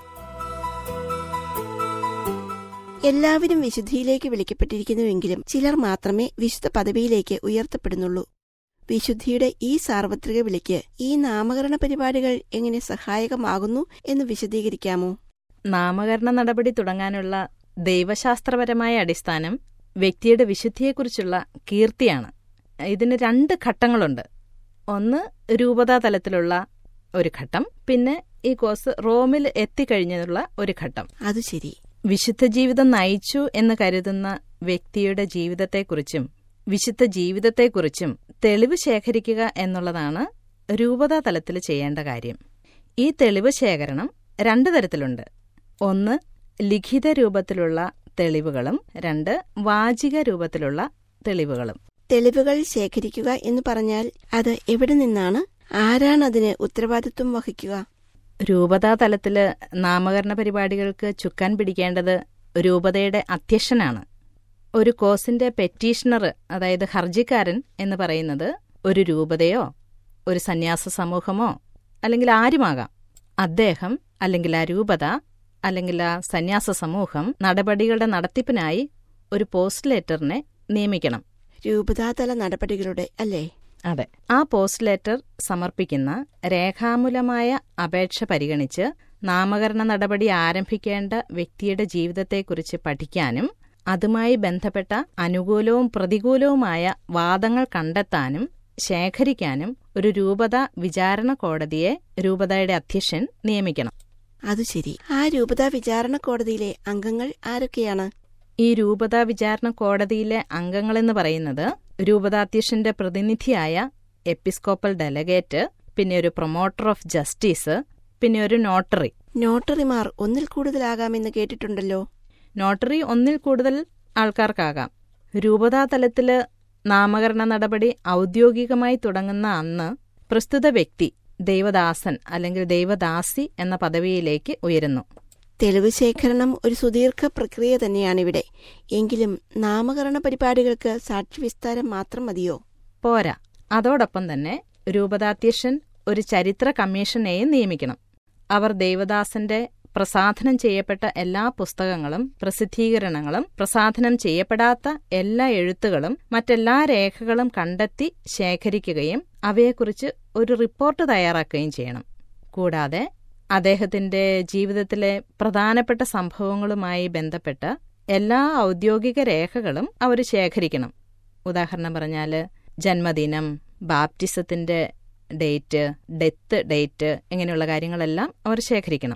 എല്ലാവരും വിശുദ്ധിയിലേക്ക് വിളിക്കപ്പെട്ടിരിക്കുന്നുവെങ്കിലും ചിലർ മാത്രമേ വിശുദ്ധ പദവിയിലേക്ക് ഉയർത്തപ്പെടുന്നുള്ളൂ വിശുദ്ധിയുടെ ഈ സാർവത്രിക വിളിക്ക് ഈ നാമകരണ പരിപാടികൾ എങ്ങനെ സഹായകമാകുന്നു എന്ന് വിശദീകരിക്കാമോ നാമകരണ നടപടി തുടങ്ങാനുള്ള ദൈവശാസ്ത്രപരമായ അടിസ്ഥാനം വ്യക്തിയുടെ വിശുദ്ധിയെക്കുറിച്ചുള്ള കീർത്തിയാണ് ഇതിന് രണ്ട് ഘട്ടങ്ങളുണ്ട് ഒന്ന് രൂപതാ തലത്തിലുള്ള ഒരു ഘട്ടം പിന്നെ ഈ കോഴ്സ് റോമിൽ എത്തിക്കഴിഞ്ഞുള്ള ഒരു ഘട്ടം അത് ശരി വിശുദ്ധ ജീവിതം നയിച്ചു എന്ന് കരുതുന്ന വ്യക്തിയുടെ ജീവിതത്തെക്കുറിച്ചും വിശുദ്ധ ജീവിതത്തെക്കുറിച്ചും തെളിവ് ശേഖരിക്കുക എന്നുള്ളതാണ് രൂപതാ തലത്തിൽ ചെയ്യേണ്ട കാര്യം ഈ തെളിവ് ശേഖരണം രണ്ട് തരത്തിലുണ്ട് ഒന്ന് ലിഖിത രൂപത്തിലുള്ള തെളിവുകളും രണ്ട് വാചിക രൂപത്തിലുള്ള തെളിവുകളും തെളിവുകൾ ശേഖരിക്കുക എന്ന് പറഞ്ഞാൽ അത് എവിടെ നിന്നാണ് ആരാണ് അതിന് ഉത്തരവാദിത്വം വഹിക്കുക രൂപതാ തലത്തില് നാമകരണ പരിപാടികൾക്ക് ചുക്കാൻ പിടിക്കേണ്ടത് രൂപതയുടെ അധ്യക്ഷനാണ് ഒരു കോഴ്സിന്റെ പെറ്റീഷണർ അതായത് ഹർജിക്കാരൻ എന്ന് പറയുന്നത് ഒരു രൂപതയോ ഒരു സന്യാസ സമൂഹമോ അല്ലെങ്കിൽ ആരുമാകാം അദ്ദേഹം അല്ലെങ്കിൽ ആ രൂപത അല്ലെങ്കിൽ ആ സന്യാസ സമൂഹം നടപടികളുടെ നടത്തിപ്പിനായി ഒരു പോസ്റ്റ് ലെറ്ററിനെ നിയമിക്കണം രൂപതാതല നടപടികളുടെ അല്ലേ അതെ ആ പോസ്റ്റ് ലെറ്റർ സമർപ്പിക്കുന്ന രേഖാമൂലമായ അപേക്ഷ പരിഗണിച്ച് നാമകരണ നടപടി ആരംഭിക്കേണ്ട വ്യക്തിയുടെ ജീവിതത്തെക്കുറിച്ച് പഠിക്കാനും അതുമായി ബന്ധപ്പെട്ട അനുകൂലവും പ്രതികൂലവുമായ വാദങ്ങൾ കണ്ടെത്താനും ശേഖരിക്കാനും ഒരു രൂപത വിചാരണ കോടതിയെ രൂപതയുടെ അധ്യക്ഷൻ നിയമിക്കണം അത് ശരി ആ രൂപതാ വിചാരണ കോടതിയിലെ അംഗങ്ങൾ ആരൊക്കെയാണ് ഈ രൂപത വിചാരണ കോടതിയിലെ അംഗങ്ങളെന്ന് പറയുന്നത് രൂപതാധ്യക്ഷന്റെ പ്രതിനിധിയായ എപ്പിസ്കോപ്പൽ ഡെലഗേറ്റ് പിന്നെ ഒരു പ്രൊമോട്ടർ ഓഫ് ജസ്റ്റിസ് പിന്നെ ഒരു നോട്ടറി നോട്ടറിമാർ ഒന്നിൽ കൂടുതലാകാമെന്ന് കേട്ടിട്ടുണ്ടല്ലോ നോട്ടറി ഒന്നിൽ കൂടുതൽ ആൾക്കാർക്കാകാം രൂപതാ തലത്തില് നാമകരണ നടപടി ഔദ്യോഗികമായി തുടങ്ങുന്ന അന്ന് പ്രസ്തുത വ്യക്തി ദൈവദാസൻ അല്ലെങ്കിൽ ദൈവദാസി എന്ന പദവിയിലേക്ക് ഉയരുന്നു തെളിവ് ശേഖരണം ഒരു സുദീർഘ പ്രക്രിയ തന്നെയാണിവിടെ എങ്കിലും നാമകരണ പരിപാടികൾക്ക് സാക്ഷിവിസ്താരം മാത്രം മതിയോ പോരാ അതോടൊപ്പം തന്നെ രൂപതാധ്യക്ഷൻ ഒരു ചരിത്ര കമ്മീഷനെയും നിയമിക്കണം അവർ ദേവദാസന്റെ പ്രസാധനം ചെയ്യപ്പെട്ട എല്ലാ പുസ്തകങ്ങളും പ്രസിദ്ധീകരണങ്ങളും പ്രസാധനം ചെയ്യപ്പെടാത്ത എല്ലാ എഴുത്തുകളും മറ്റെല്ലാ രേഖകളും കണ്ടെത്തി ശേഖരിക്കുകയും അവയെക്കുറിച്ച് ഒരു റിപ്പോർട്ട് തയ്യാറാക്കുകയും ചെയ്യണം കൂടാതെ അദ്ദേഹത്തിന്റെ ജീവിതത്തിലെ പ്രധാനപ്പെട്ട സംഭവങ്ങളുമായി ബന്ധപ്പെട്ട എല്ലാ ഔദ്യോഗിക രേഖകളും അവർ ശേഖരിക്കണം ഉദാഹരണം പറഞ്ഞാൽ ജന്മദിനം ബാപ്റ്റിസത്തിന്റെ ഡേറ്റ് ഡെത്ത് ഡേറ്റ് ഇങ്ങനെയുള്ള കാര്യങ്ങളെല്ലാം അവർ ശേഖരിക്കണം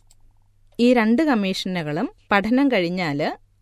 ഈ രണ്ട് കമ്മീഷനുകളും പഠനം കഴിഞ്ഞാൽ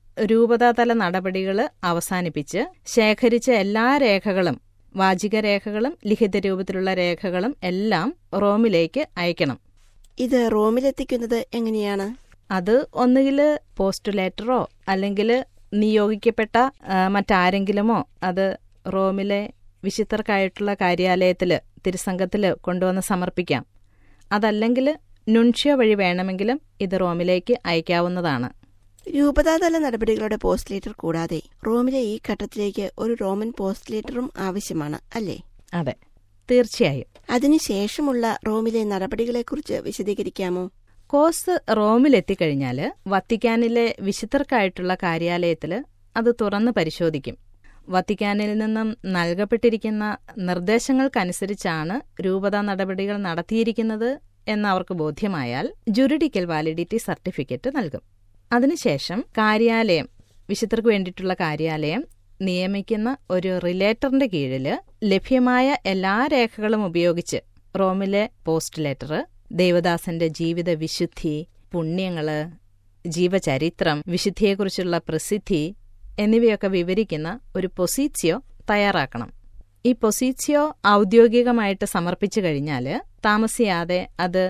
രൂപതാതല നടപടികൾ അവസാനിപ്പിച്ച് ശേഖരിച്ച എല്ലാ രേഖകളും വാചിക രേഖകളും ലിഖിത രൂപത്തിലുള്ള രേഖകളും എല്ലാം റോമിലേക്ക് അയക്കണം ഇത് റോമിലെത്തിക്കുന്നത് എങ്ങനെയാണ് അത് ഒന്നുകിൽ പോസ്റ്റുലേറ്ററോ അല്ലെങ്കിൽ നിയോഗിക്കപ്പെട്ട ആ, മറ്റാരെങ്കിലുമോ അത് റോമിലെ വിശുദ്ധർക്കായിട്ടുള്ള കാര്യാലയത്തിൽ തിരുസംഘത്തിൽ കൊണ്ടുവന്ന് സമർപ്പിക്കാം അതല്ലെങ്കിൽ നുൻഷ്യോ വഴി വേണമെങ്കിലും ഇത് റോമിലേക്ക് അയക്കാവുന്നതാണ് രൂപതാതല നടപടികളുടെ പോസ്റ്റ്ലേറ്റർ കൂടാതെ റോമിലെ ഈ ഘട്ടത്തിലേക്ക് ഒരു റോമൻ പോസ്റ്റ്ലേറ്ററും ആവശ്യമാണ് അല്ലേ അതെ തീർച്ചയായും അതിനുശേഷമുള്ള റോമിലെ നടപടികളെക്കുറിച്ച് വിശദീകരിക്കാമോ കോസ് റോമിലെത്തിക്കഴിഞ്ഞാൽ വത്തിക്കാനിലെ വിശുദ്ധർക്കായിട്ടുള്ള കാര്യാലയത്തിൽ അത് തുറന്ന് പരിശോധിക്കും വത്തിക്കാനിൽ നിന്നും നൽകപ്പെട്ടിരിക്കുന്ന നിർദ്ദേശങ്ങൾക്കനുസരിച്ചാണ് രൂപതാ നടപടികൾ നടത്തിയിരിക്കുന്നത് എന്ന് അവർക്ക് ബോധ്യമായാൽ ജുറിഡിക്കൽ വാലിഡിറ്റി സർട്ടിഫിക്കറ്റ് നൽകും അതിനുശേഷം കാര്യാലയം വിശുദ്ധർക്ക് വേണ്ടിയിട്ടുള്ള കാര്യാലയം നിയമിക്കുന്ന ഒരു റിലേറ്ററിന്റെ കീഴിൽ ലഭ്യമായ എല്ലാ രേഖകളും ഉപയോഗിച്ച് റോമിലെ പോസ്റ്റ് ലെറ്റർ ദേവദാസന്റെ ജീവിത വിശുദ്ധി പുണ്യങ്ങള് ജീവചരിത്രം വിശുദ്ധിയെക്കുറിച്ചുള്ള പ്രസിദ്ധി എന്നിവയൊക്കെ വിവരിക്കുന്ന ഒരു പൊസീച്ചിയോ തയ്യാറാക്കണം ഈ പൊസീച്ചിയോ ഔദ്യോഗികമായിട്ട് സമർപ്പിച്ചു കഴിഞ്ഞാൽ താമസിയാതെ അത്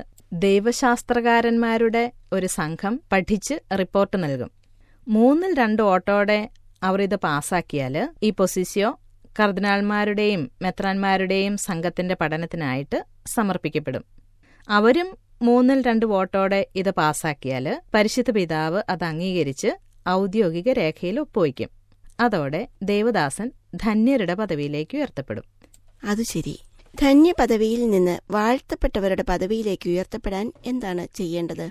ദൈവശാസ്ത്രകാരന്മാരുടെ ഒരു സംഘം പഠിച്ച് റിപ്പോർട്ട് നൽകും മൂന്നിൽ രണ്ട് ഓട്ടോടെ അവർ ഇത് പാസാക്കിയാൽ ഈ പൊസിസിയോ കർദിനാൾമാരുടെയും മെത്രാന്മാരുടെയും സംഘത്തിന്റെ പഠനത്തിനായിട്ട് സമർപ്പിക്കപ്പെടും അവരും മൂന്നിൽ രണ്ട് വോട്ടോടെ ഇത് പാസാക്കിയാൽ പരിശുദ്ധ പിതാവ് അത് അംഗീകരിച്ച് ഔദ്യോഗിക രേഖയിൽ ഒപ്പുവയ്ക്കും അതോടെ ദേവദാസൻ ധന്യരുടെ പദവിയിലേക്ക് ഉയർത്തപ്പെടും അത് ശരി ധന്യ പദവിയിൽ നിന്ന് വാഴ്ത്തപ്പെട്ടവരുടെ പദവിയിലേക്ക് ഉയർത്തപ്പെടാൻ എന്താണ് ചെയ്യേണ്ടത്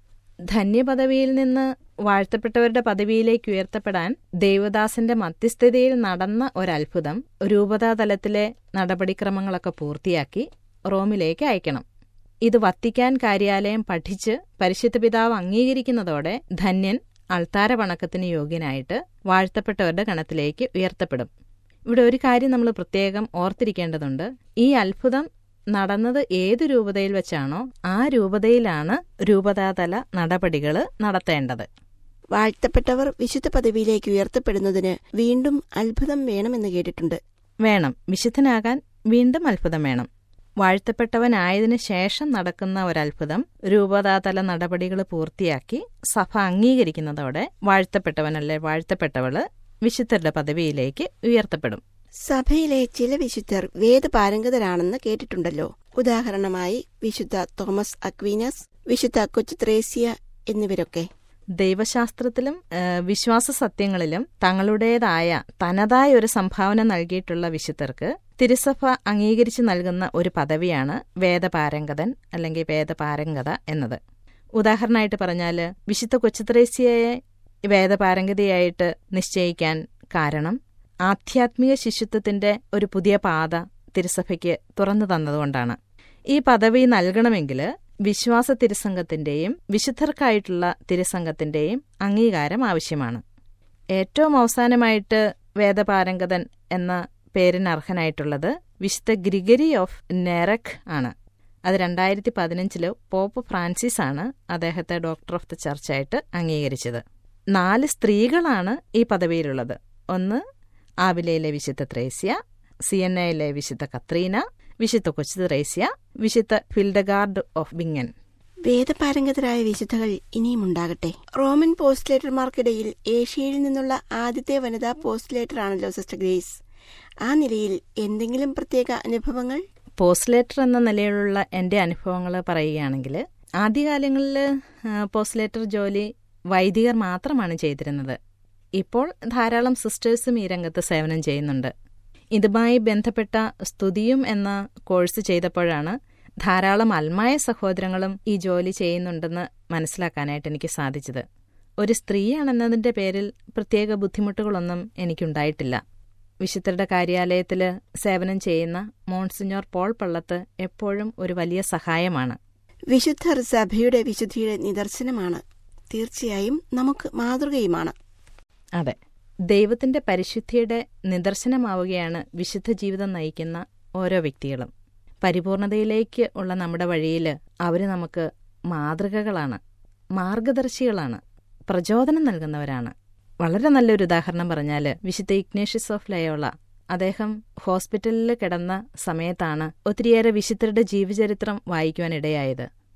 ധന്യപദവിയിൽ നിന്ന് വാഴ്ത്തപ്പെട്ടവരുടെ പദവിയിലേക്ക് ഉയർത്തപ്പെടാൻ ദേവദാസന്റെ മധ്യസ്ഥതയിൽ നടന്ന ഒരത്ഭുതം രൂപതാതലത്തിലെ നടപടിക്രമങ്ങളൊക്കെ പൂർത്തിയാക്കി റോമിലേക്ക് അയക്കണം ഇത് വത്തിക്കാൻ കാര്യാലയം പഠിച്ച് പരിശുദ്ധ പിതാവ് അംഗീകരിക്കുന്നതോടെ ധന്യൻ അൾത്താര വണക്കത്തിന് യോഗ്യനായിട്ട് വാഴ്ത്തപ്പെട്ടവരുടെ ഗണത്തിലേക്ക് ഉയർത്തപ്പെടും ഇവിടെ ഒരു കാര്യം നമ്മൾ പ്രത്യേകം ഓർത്തിരിക്കേണ്ടതുണ്ട് ഈ അത്ഭുതം നടന്നത് ഏതു രൂപതയിൽ വെച്ചാണോ ആ രൂപതയിലാണ് രൂപതാതല നടപടികൾ നടത്തേണ്ടത് വാഴ്ത്തപ്പെട്ടവർ വിശുദ്ധ പദവിയിലേക്ക് ഉയർത്തപ്പെടുന്നതിന് വീണ്ടും അത്ഭുതം വേണമെന്ന് കേട്ടിട്ടുണ്ട് വേണം വിശുദ്ധനാകാൻ വീണ്ടും അത്ഭുതം വേണം വാഴ്ത്തപ്പെട്ടവനായതിനു ശേഷം നടക്കുന്ന ഒരത്ഭുതം രൂപതാതല നടപടികൾ പൂർത്തിയാക്കി സഭ അംഗീകരിക്കുന്നതോടെ വാഴ്ത്തപ്പെട്ടവനല്ലേ വാഴ്ത്തപ്പെട്ടവള് വിശുദ്ധരുടെ പദവിയിലേക്ക് ഉയർത്തപ്പെടും സഭയിലെ ചില വിശുദ്ധർ വേദപാരംഗതരാണെന്ന് കേട്ടിട്ടുണ്ടല്ലോ ഉദാഹരണമായി വിശുദ്ധ തോമസ് അക്വീനസ് വിശുദ്ധ കൊച്ചുത്രേസ്യ എന്നിവരൊക്കെ ദൈവശാസ്ത്രത്തിലും ഏഹ്, വിശ്വാസ സത്യങ്ങളിലും തങ്ങളുടേതായ തനതായ ഒരു സംഭാവന നൽകിയിട്ടുള്ള വിശുദ്ധർക്ക് തിരുസഭ അംഗീകരിച്ചു നൽകുന്ന ഒരു പദവിയാണ് വേദപാരംഗതൻ അല്ലെങ്കിൽ വേദപാരംഗത എന്നത് ഉദാഹരണമായിട്ട് പറഞ്ഞാൽ വിശുദ്ധ കൊച്ചുത്രേസ്യയെ വേദപാരംഗതയായിട്ട് നിശ്ചയിക്കാൻ കാരണം ആധ്യാത്മിക ശിശുത്വത്തിന്റെ ഒരു പുതിയ പാത തിരുസഭയ്ക്ക് തുറന്നു തന്നതുകൊണ്ടാണ് ഈ പദവി നൽകണമെങ്കിൽ വിശ്വാസ തിരുസംഘത്തിന്റെയും വിശുദ്ധർക്കായിട്ടുള്ള തിരുസംഘത്തിന്റെയും അംഗീകാരം ആവശ്യമാണ് ഏറ്റവും അവസാനമായിട്ട് വേദപാരംഗതൻ എന്ന പേരിന് അർഹനായിട്ടുള്ളത് വിശുദ്ധ ഗ്രിഗരി ഓഫ് നെറക് ആണ് അത് രണ്ടായിരത്തി പതിനഞ്ചില് പോപ്പ് ഫ്രാൻസിസ് ആണ് അദ്ദേഹത്തെ ഡോക്ടർ ഓഫ് ദ ചർച്ചായിട്ട് അംഗീകരിച്ചത് നാല് സ്ത്രീകളാണ് ഈ പദവിയിലുള്ളത് ഒന്ന് ആവിലയിലെ വിശുദ്ധ ത്രേസ്യ സിയന്നയിലെ വിശുദ്ധ കത്രീന വിശുദ്ധ കൊച്ചു ത്രേസ്യ വിശുദ്ധ ഫിൽഡഗാർഡ് ഓഫ് ബിങ്ങൻ വേദപാരംഗതരായ വിശുദ്ധകൾ ഇനിയും ഉണ്ടാകട്ടെ റോമൻ പോസ്റ്റ്ലേറ്റർമാർക്കിടയിൽ ഏഷ്യയിൽ നിന്നുള്ള ആദ്യത്തെ വനിതാ പോസ്റ്റ്ലേറ്ററാണല്ലോ സിസ്റ്റർ ഗ്രേസ് ആ നിലയിൽ എന്തെങ്കിലും പ്രത്യേക അനുഭവങ്ങൾ പോസ്റ്റ്ലേറ്റർ എന്ന നിലയിലുള്ള എൻ്റെ അനുഭവങ്ങൾ പറയുകയാണെങ്കിൽ ആദ്യകാലങ്ങളിൽ പോസ്റ്റ്ലേറ്റർ ജോലി വൈദികർ മാത്രമാണ് ചെയ്തിരുന്നത് ഇപ്പോൾ ധാരാളം സിസ്റ്റേഴ്സും ഈ രംഗത്ത് സേവനം ചെയ്യുന്നുണ്ട് ഇതുമായി ബന്ധപ്പെട്ട സ്തുതിയും എന്ന കോഴ്സ് ചെയ്തപ്പോഴാണ് ധാരാളം അൽമായ സഹോദരങ്ങളും ഈ ജോലി ചെയ്യുന്നുണ്ടെന്ന് മനസ്സിലാക്കാനായിട്ട് എനിക്ക് സാധിച്ചത് ഒരു സ്ത്രീയാണെന്നതിന്റെ പേരിൽ പ്രത്യേക ബുദ്ധിമുട്ടുകളൊന്നും എനിക്കുണ്ടായിട്ടില്ല വിശുദ്ധരുടെ കാര്യാലയത്തിൽ സേവനം ചെയ്യുന്ന മോൺസിഞ്ഞോർ പോൾ പള്ളത്ത് എപ്പോഴും ഒരു വലിയ സഹായമാണ് വിശുദ്ധർ സഭയുടെ വിശുദ്ധിയുടെ നിദർശനമാണ് തീർച്ചയായും നമുക്ക് മാതൃകയുമാണ് അതെ ദൈവത്തിന്റെ പരിശുദ്ധിയുടെ നിദർശനമാവുകയാണ് വിശുദ്ധ ജീവിതം നയിക്കുന്ന ഓരോ വ്യക്തികളും പരിപൂർണതയിലേക്ക് ഉള്ള നമ്മുടെ വഴിയിൽ അവർ നമുക്ക് മാതൃകകളാണ് മാർഗദർശികളാണ് പ്രചോദനം നൽകുന്നവരാണ് വളരെ നല്ലൊരു ഉദാഹരണം പറഞ്ഞാൽ വിശുദ്ധ ഇഗ്നേഷ്യസ് ഓഫ് ലയോള അദ്ദേഹം ഹോസ്പിറ്റലിൽ കിടന്ന സമയത്താണ് ഒത്തിരിയേറെ വിശുദ്ധരുടെ ജീവചരിത്രം വായിക്കുവാനിടയായത്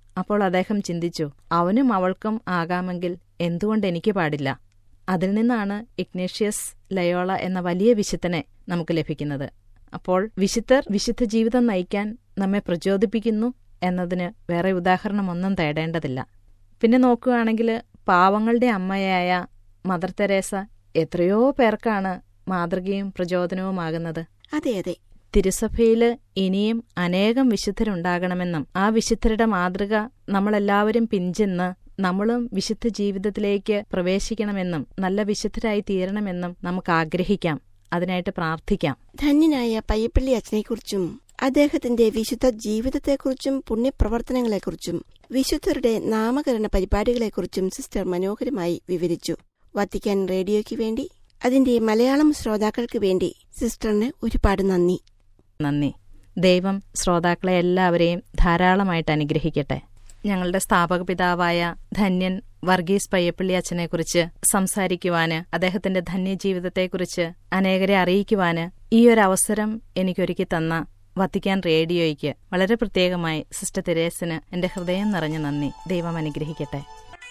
അപ്പോൾ അദ്ദേഹം ചിന്തിച്ചു അവനും അവൾക്കും ആകാമെങ്കിൽ എന്തുകൊണ്ട് എനിക്ക് പാടില്ല അതിൽ നിന്നാണ് ഇഗ്നേഷ്യസ് ലയോള എന്ന വലിയ വിശുദ്ധനെ നമുക്ക് ലഭിക്കുന്നത് അപ്പോൾ വിശുദ്ധർ വിശുദ്ധ ജീവിതം നയിക്കാൻ നമ്മെ പ്രചോദിപ്പിക്കുന്നു എന്നതിന് വേറെ ഉദാഹരണമൊന്നും തേടേണ്ടതില്ല പിന്നെ നോക്കുകയാണെങ്കിൽ പാവങ്ങളുടെ അമ്മയായ മദർ തെരേസ എത്രയോ പേർക്കാണ് മാതൃകയും പ്രചോദനവുമാകുന്നത് അതെ അതെ തിരുസഭയില് ഇനിയും അനേകം വിശുദ്ധരുണ്ടാകണമെന്നും ആ വിശുദ്ധരുടെ മാതൃക നമ്മളെല്ലാവരും പിഞ്ചെന്ന് നമ്മളും വിശുദ്ധ ജീവിതത്തിലേക്ക് പ്രവേശിക്കണമെന്നും നല്ല വിശുദ്ധരായി തീരണമെന്നും നമുക്ക് ആഗ്രഹിക്കാം അതിനായിട്ട് പ്രാർത്ഥിക്കാം ധന്യനായ പയ്യപ്പള്ളി അച്ഛനെക്കുറിച്ചും അദ്ദേഹത്തിന്റെ വിശുദ്ധ ജീവിതത്തെക്കുറിച്ചും പുണ്യപ്രവർത്തനങ്ങളെക്കുറിച്ചും വിശുദ്ധരുടെ നാമകരണ പരിപാടികളെക്കുറിച്ചും സിസ്റ്റർ മനോഹരമായി വിവരിച്ചു വത്തിക്കാൻ റേഡിയോയ്ക്ക് വേണ്ടി അതിന്റെ മലയാളം ശ്രോതാക്കൾക്ക് വേണ്ടി സിസ്റ്ററിന് ഒരുപാട് നന്ദി നന്ദി ദൈവം ശ്രോതാക്കളെ എല്ലാവരെയും ധാരാളമായിട്ട് അനുഗ്രഹിക്കട്ടെ ഞങ്ങളുടെ സ്ഥാപക പിതാവായ ധന്യൻ വർഗീസ് പയ്യപ്പള്ളി അച്ഛനെക്കുറിച്ച് സംസാരിക്കുവാന് അദ്ദേഹത്തിന്റെ ധന്യജീവിതത്തെക്കുറിച്ച് അനേകരെ അറിയിക്കുവാന് ഈ ഒരു അവസരം എനിക്കൊരുക്കി തന്ന വത്തിക്കാൻ റേഡിയോയ്ക്ക് വളരെ പ്രത്യേകമായി സിസ്റ്റർ തെരേസിന് എന്റെ ഹൃദയം നിറഞ്ഞ നന്ദി ദൈവം അനുഗ്രഹിക്കട്ടെ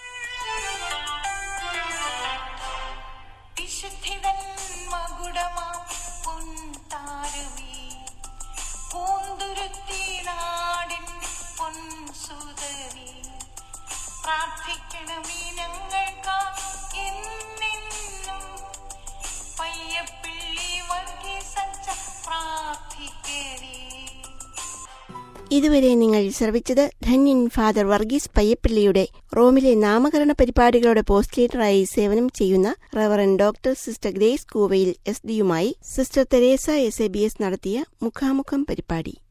വിശുദ്ധിതൻ മകുടമാം പൊൻതാരമേ പൂന്തുരുത്തി നാടിൻ പൊൻസുതനേ പ്രാർത്ഥിക്കണമേ ഞങ്ങൾക്കാ എന്നെന്നും പയ്യപ്പിള്ളി വർഗീസച്ച പ്രാർത്ഥിക്കണേ ഇതുവരെ നിങ്ങൾ ശ്രവിച്ചത് ധന്യൻ ഫാദർ വർഗീസ് പയ്യപ്പള്ളിയുടെ റോമിലെ നാമകരണ പരിപാടികളുടെ പോസ്റ്റ്ലേറ്ററായി സേവനം ചെയ്യുന്ന reverend doctor sister Grace Koovayil S ഡിയുമായി sister Teresa S A B S നടത്തിയ മുഖാമുഖം പരിപാടി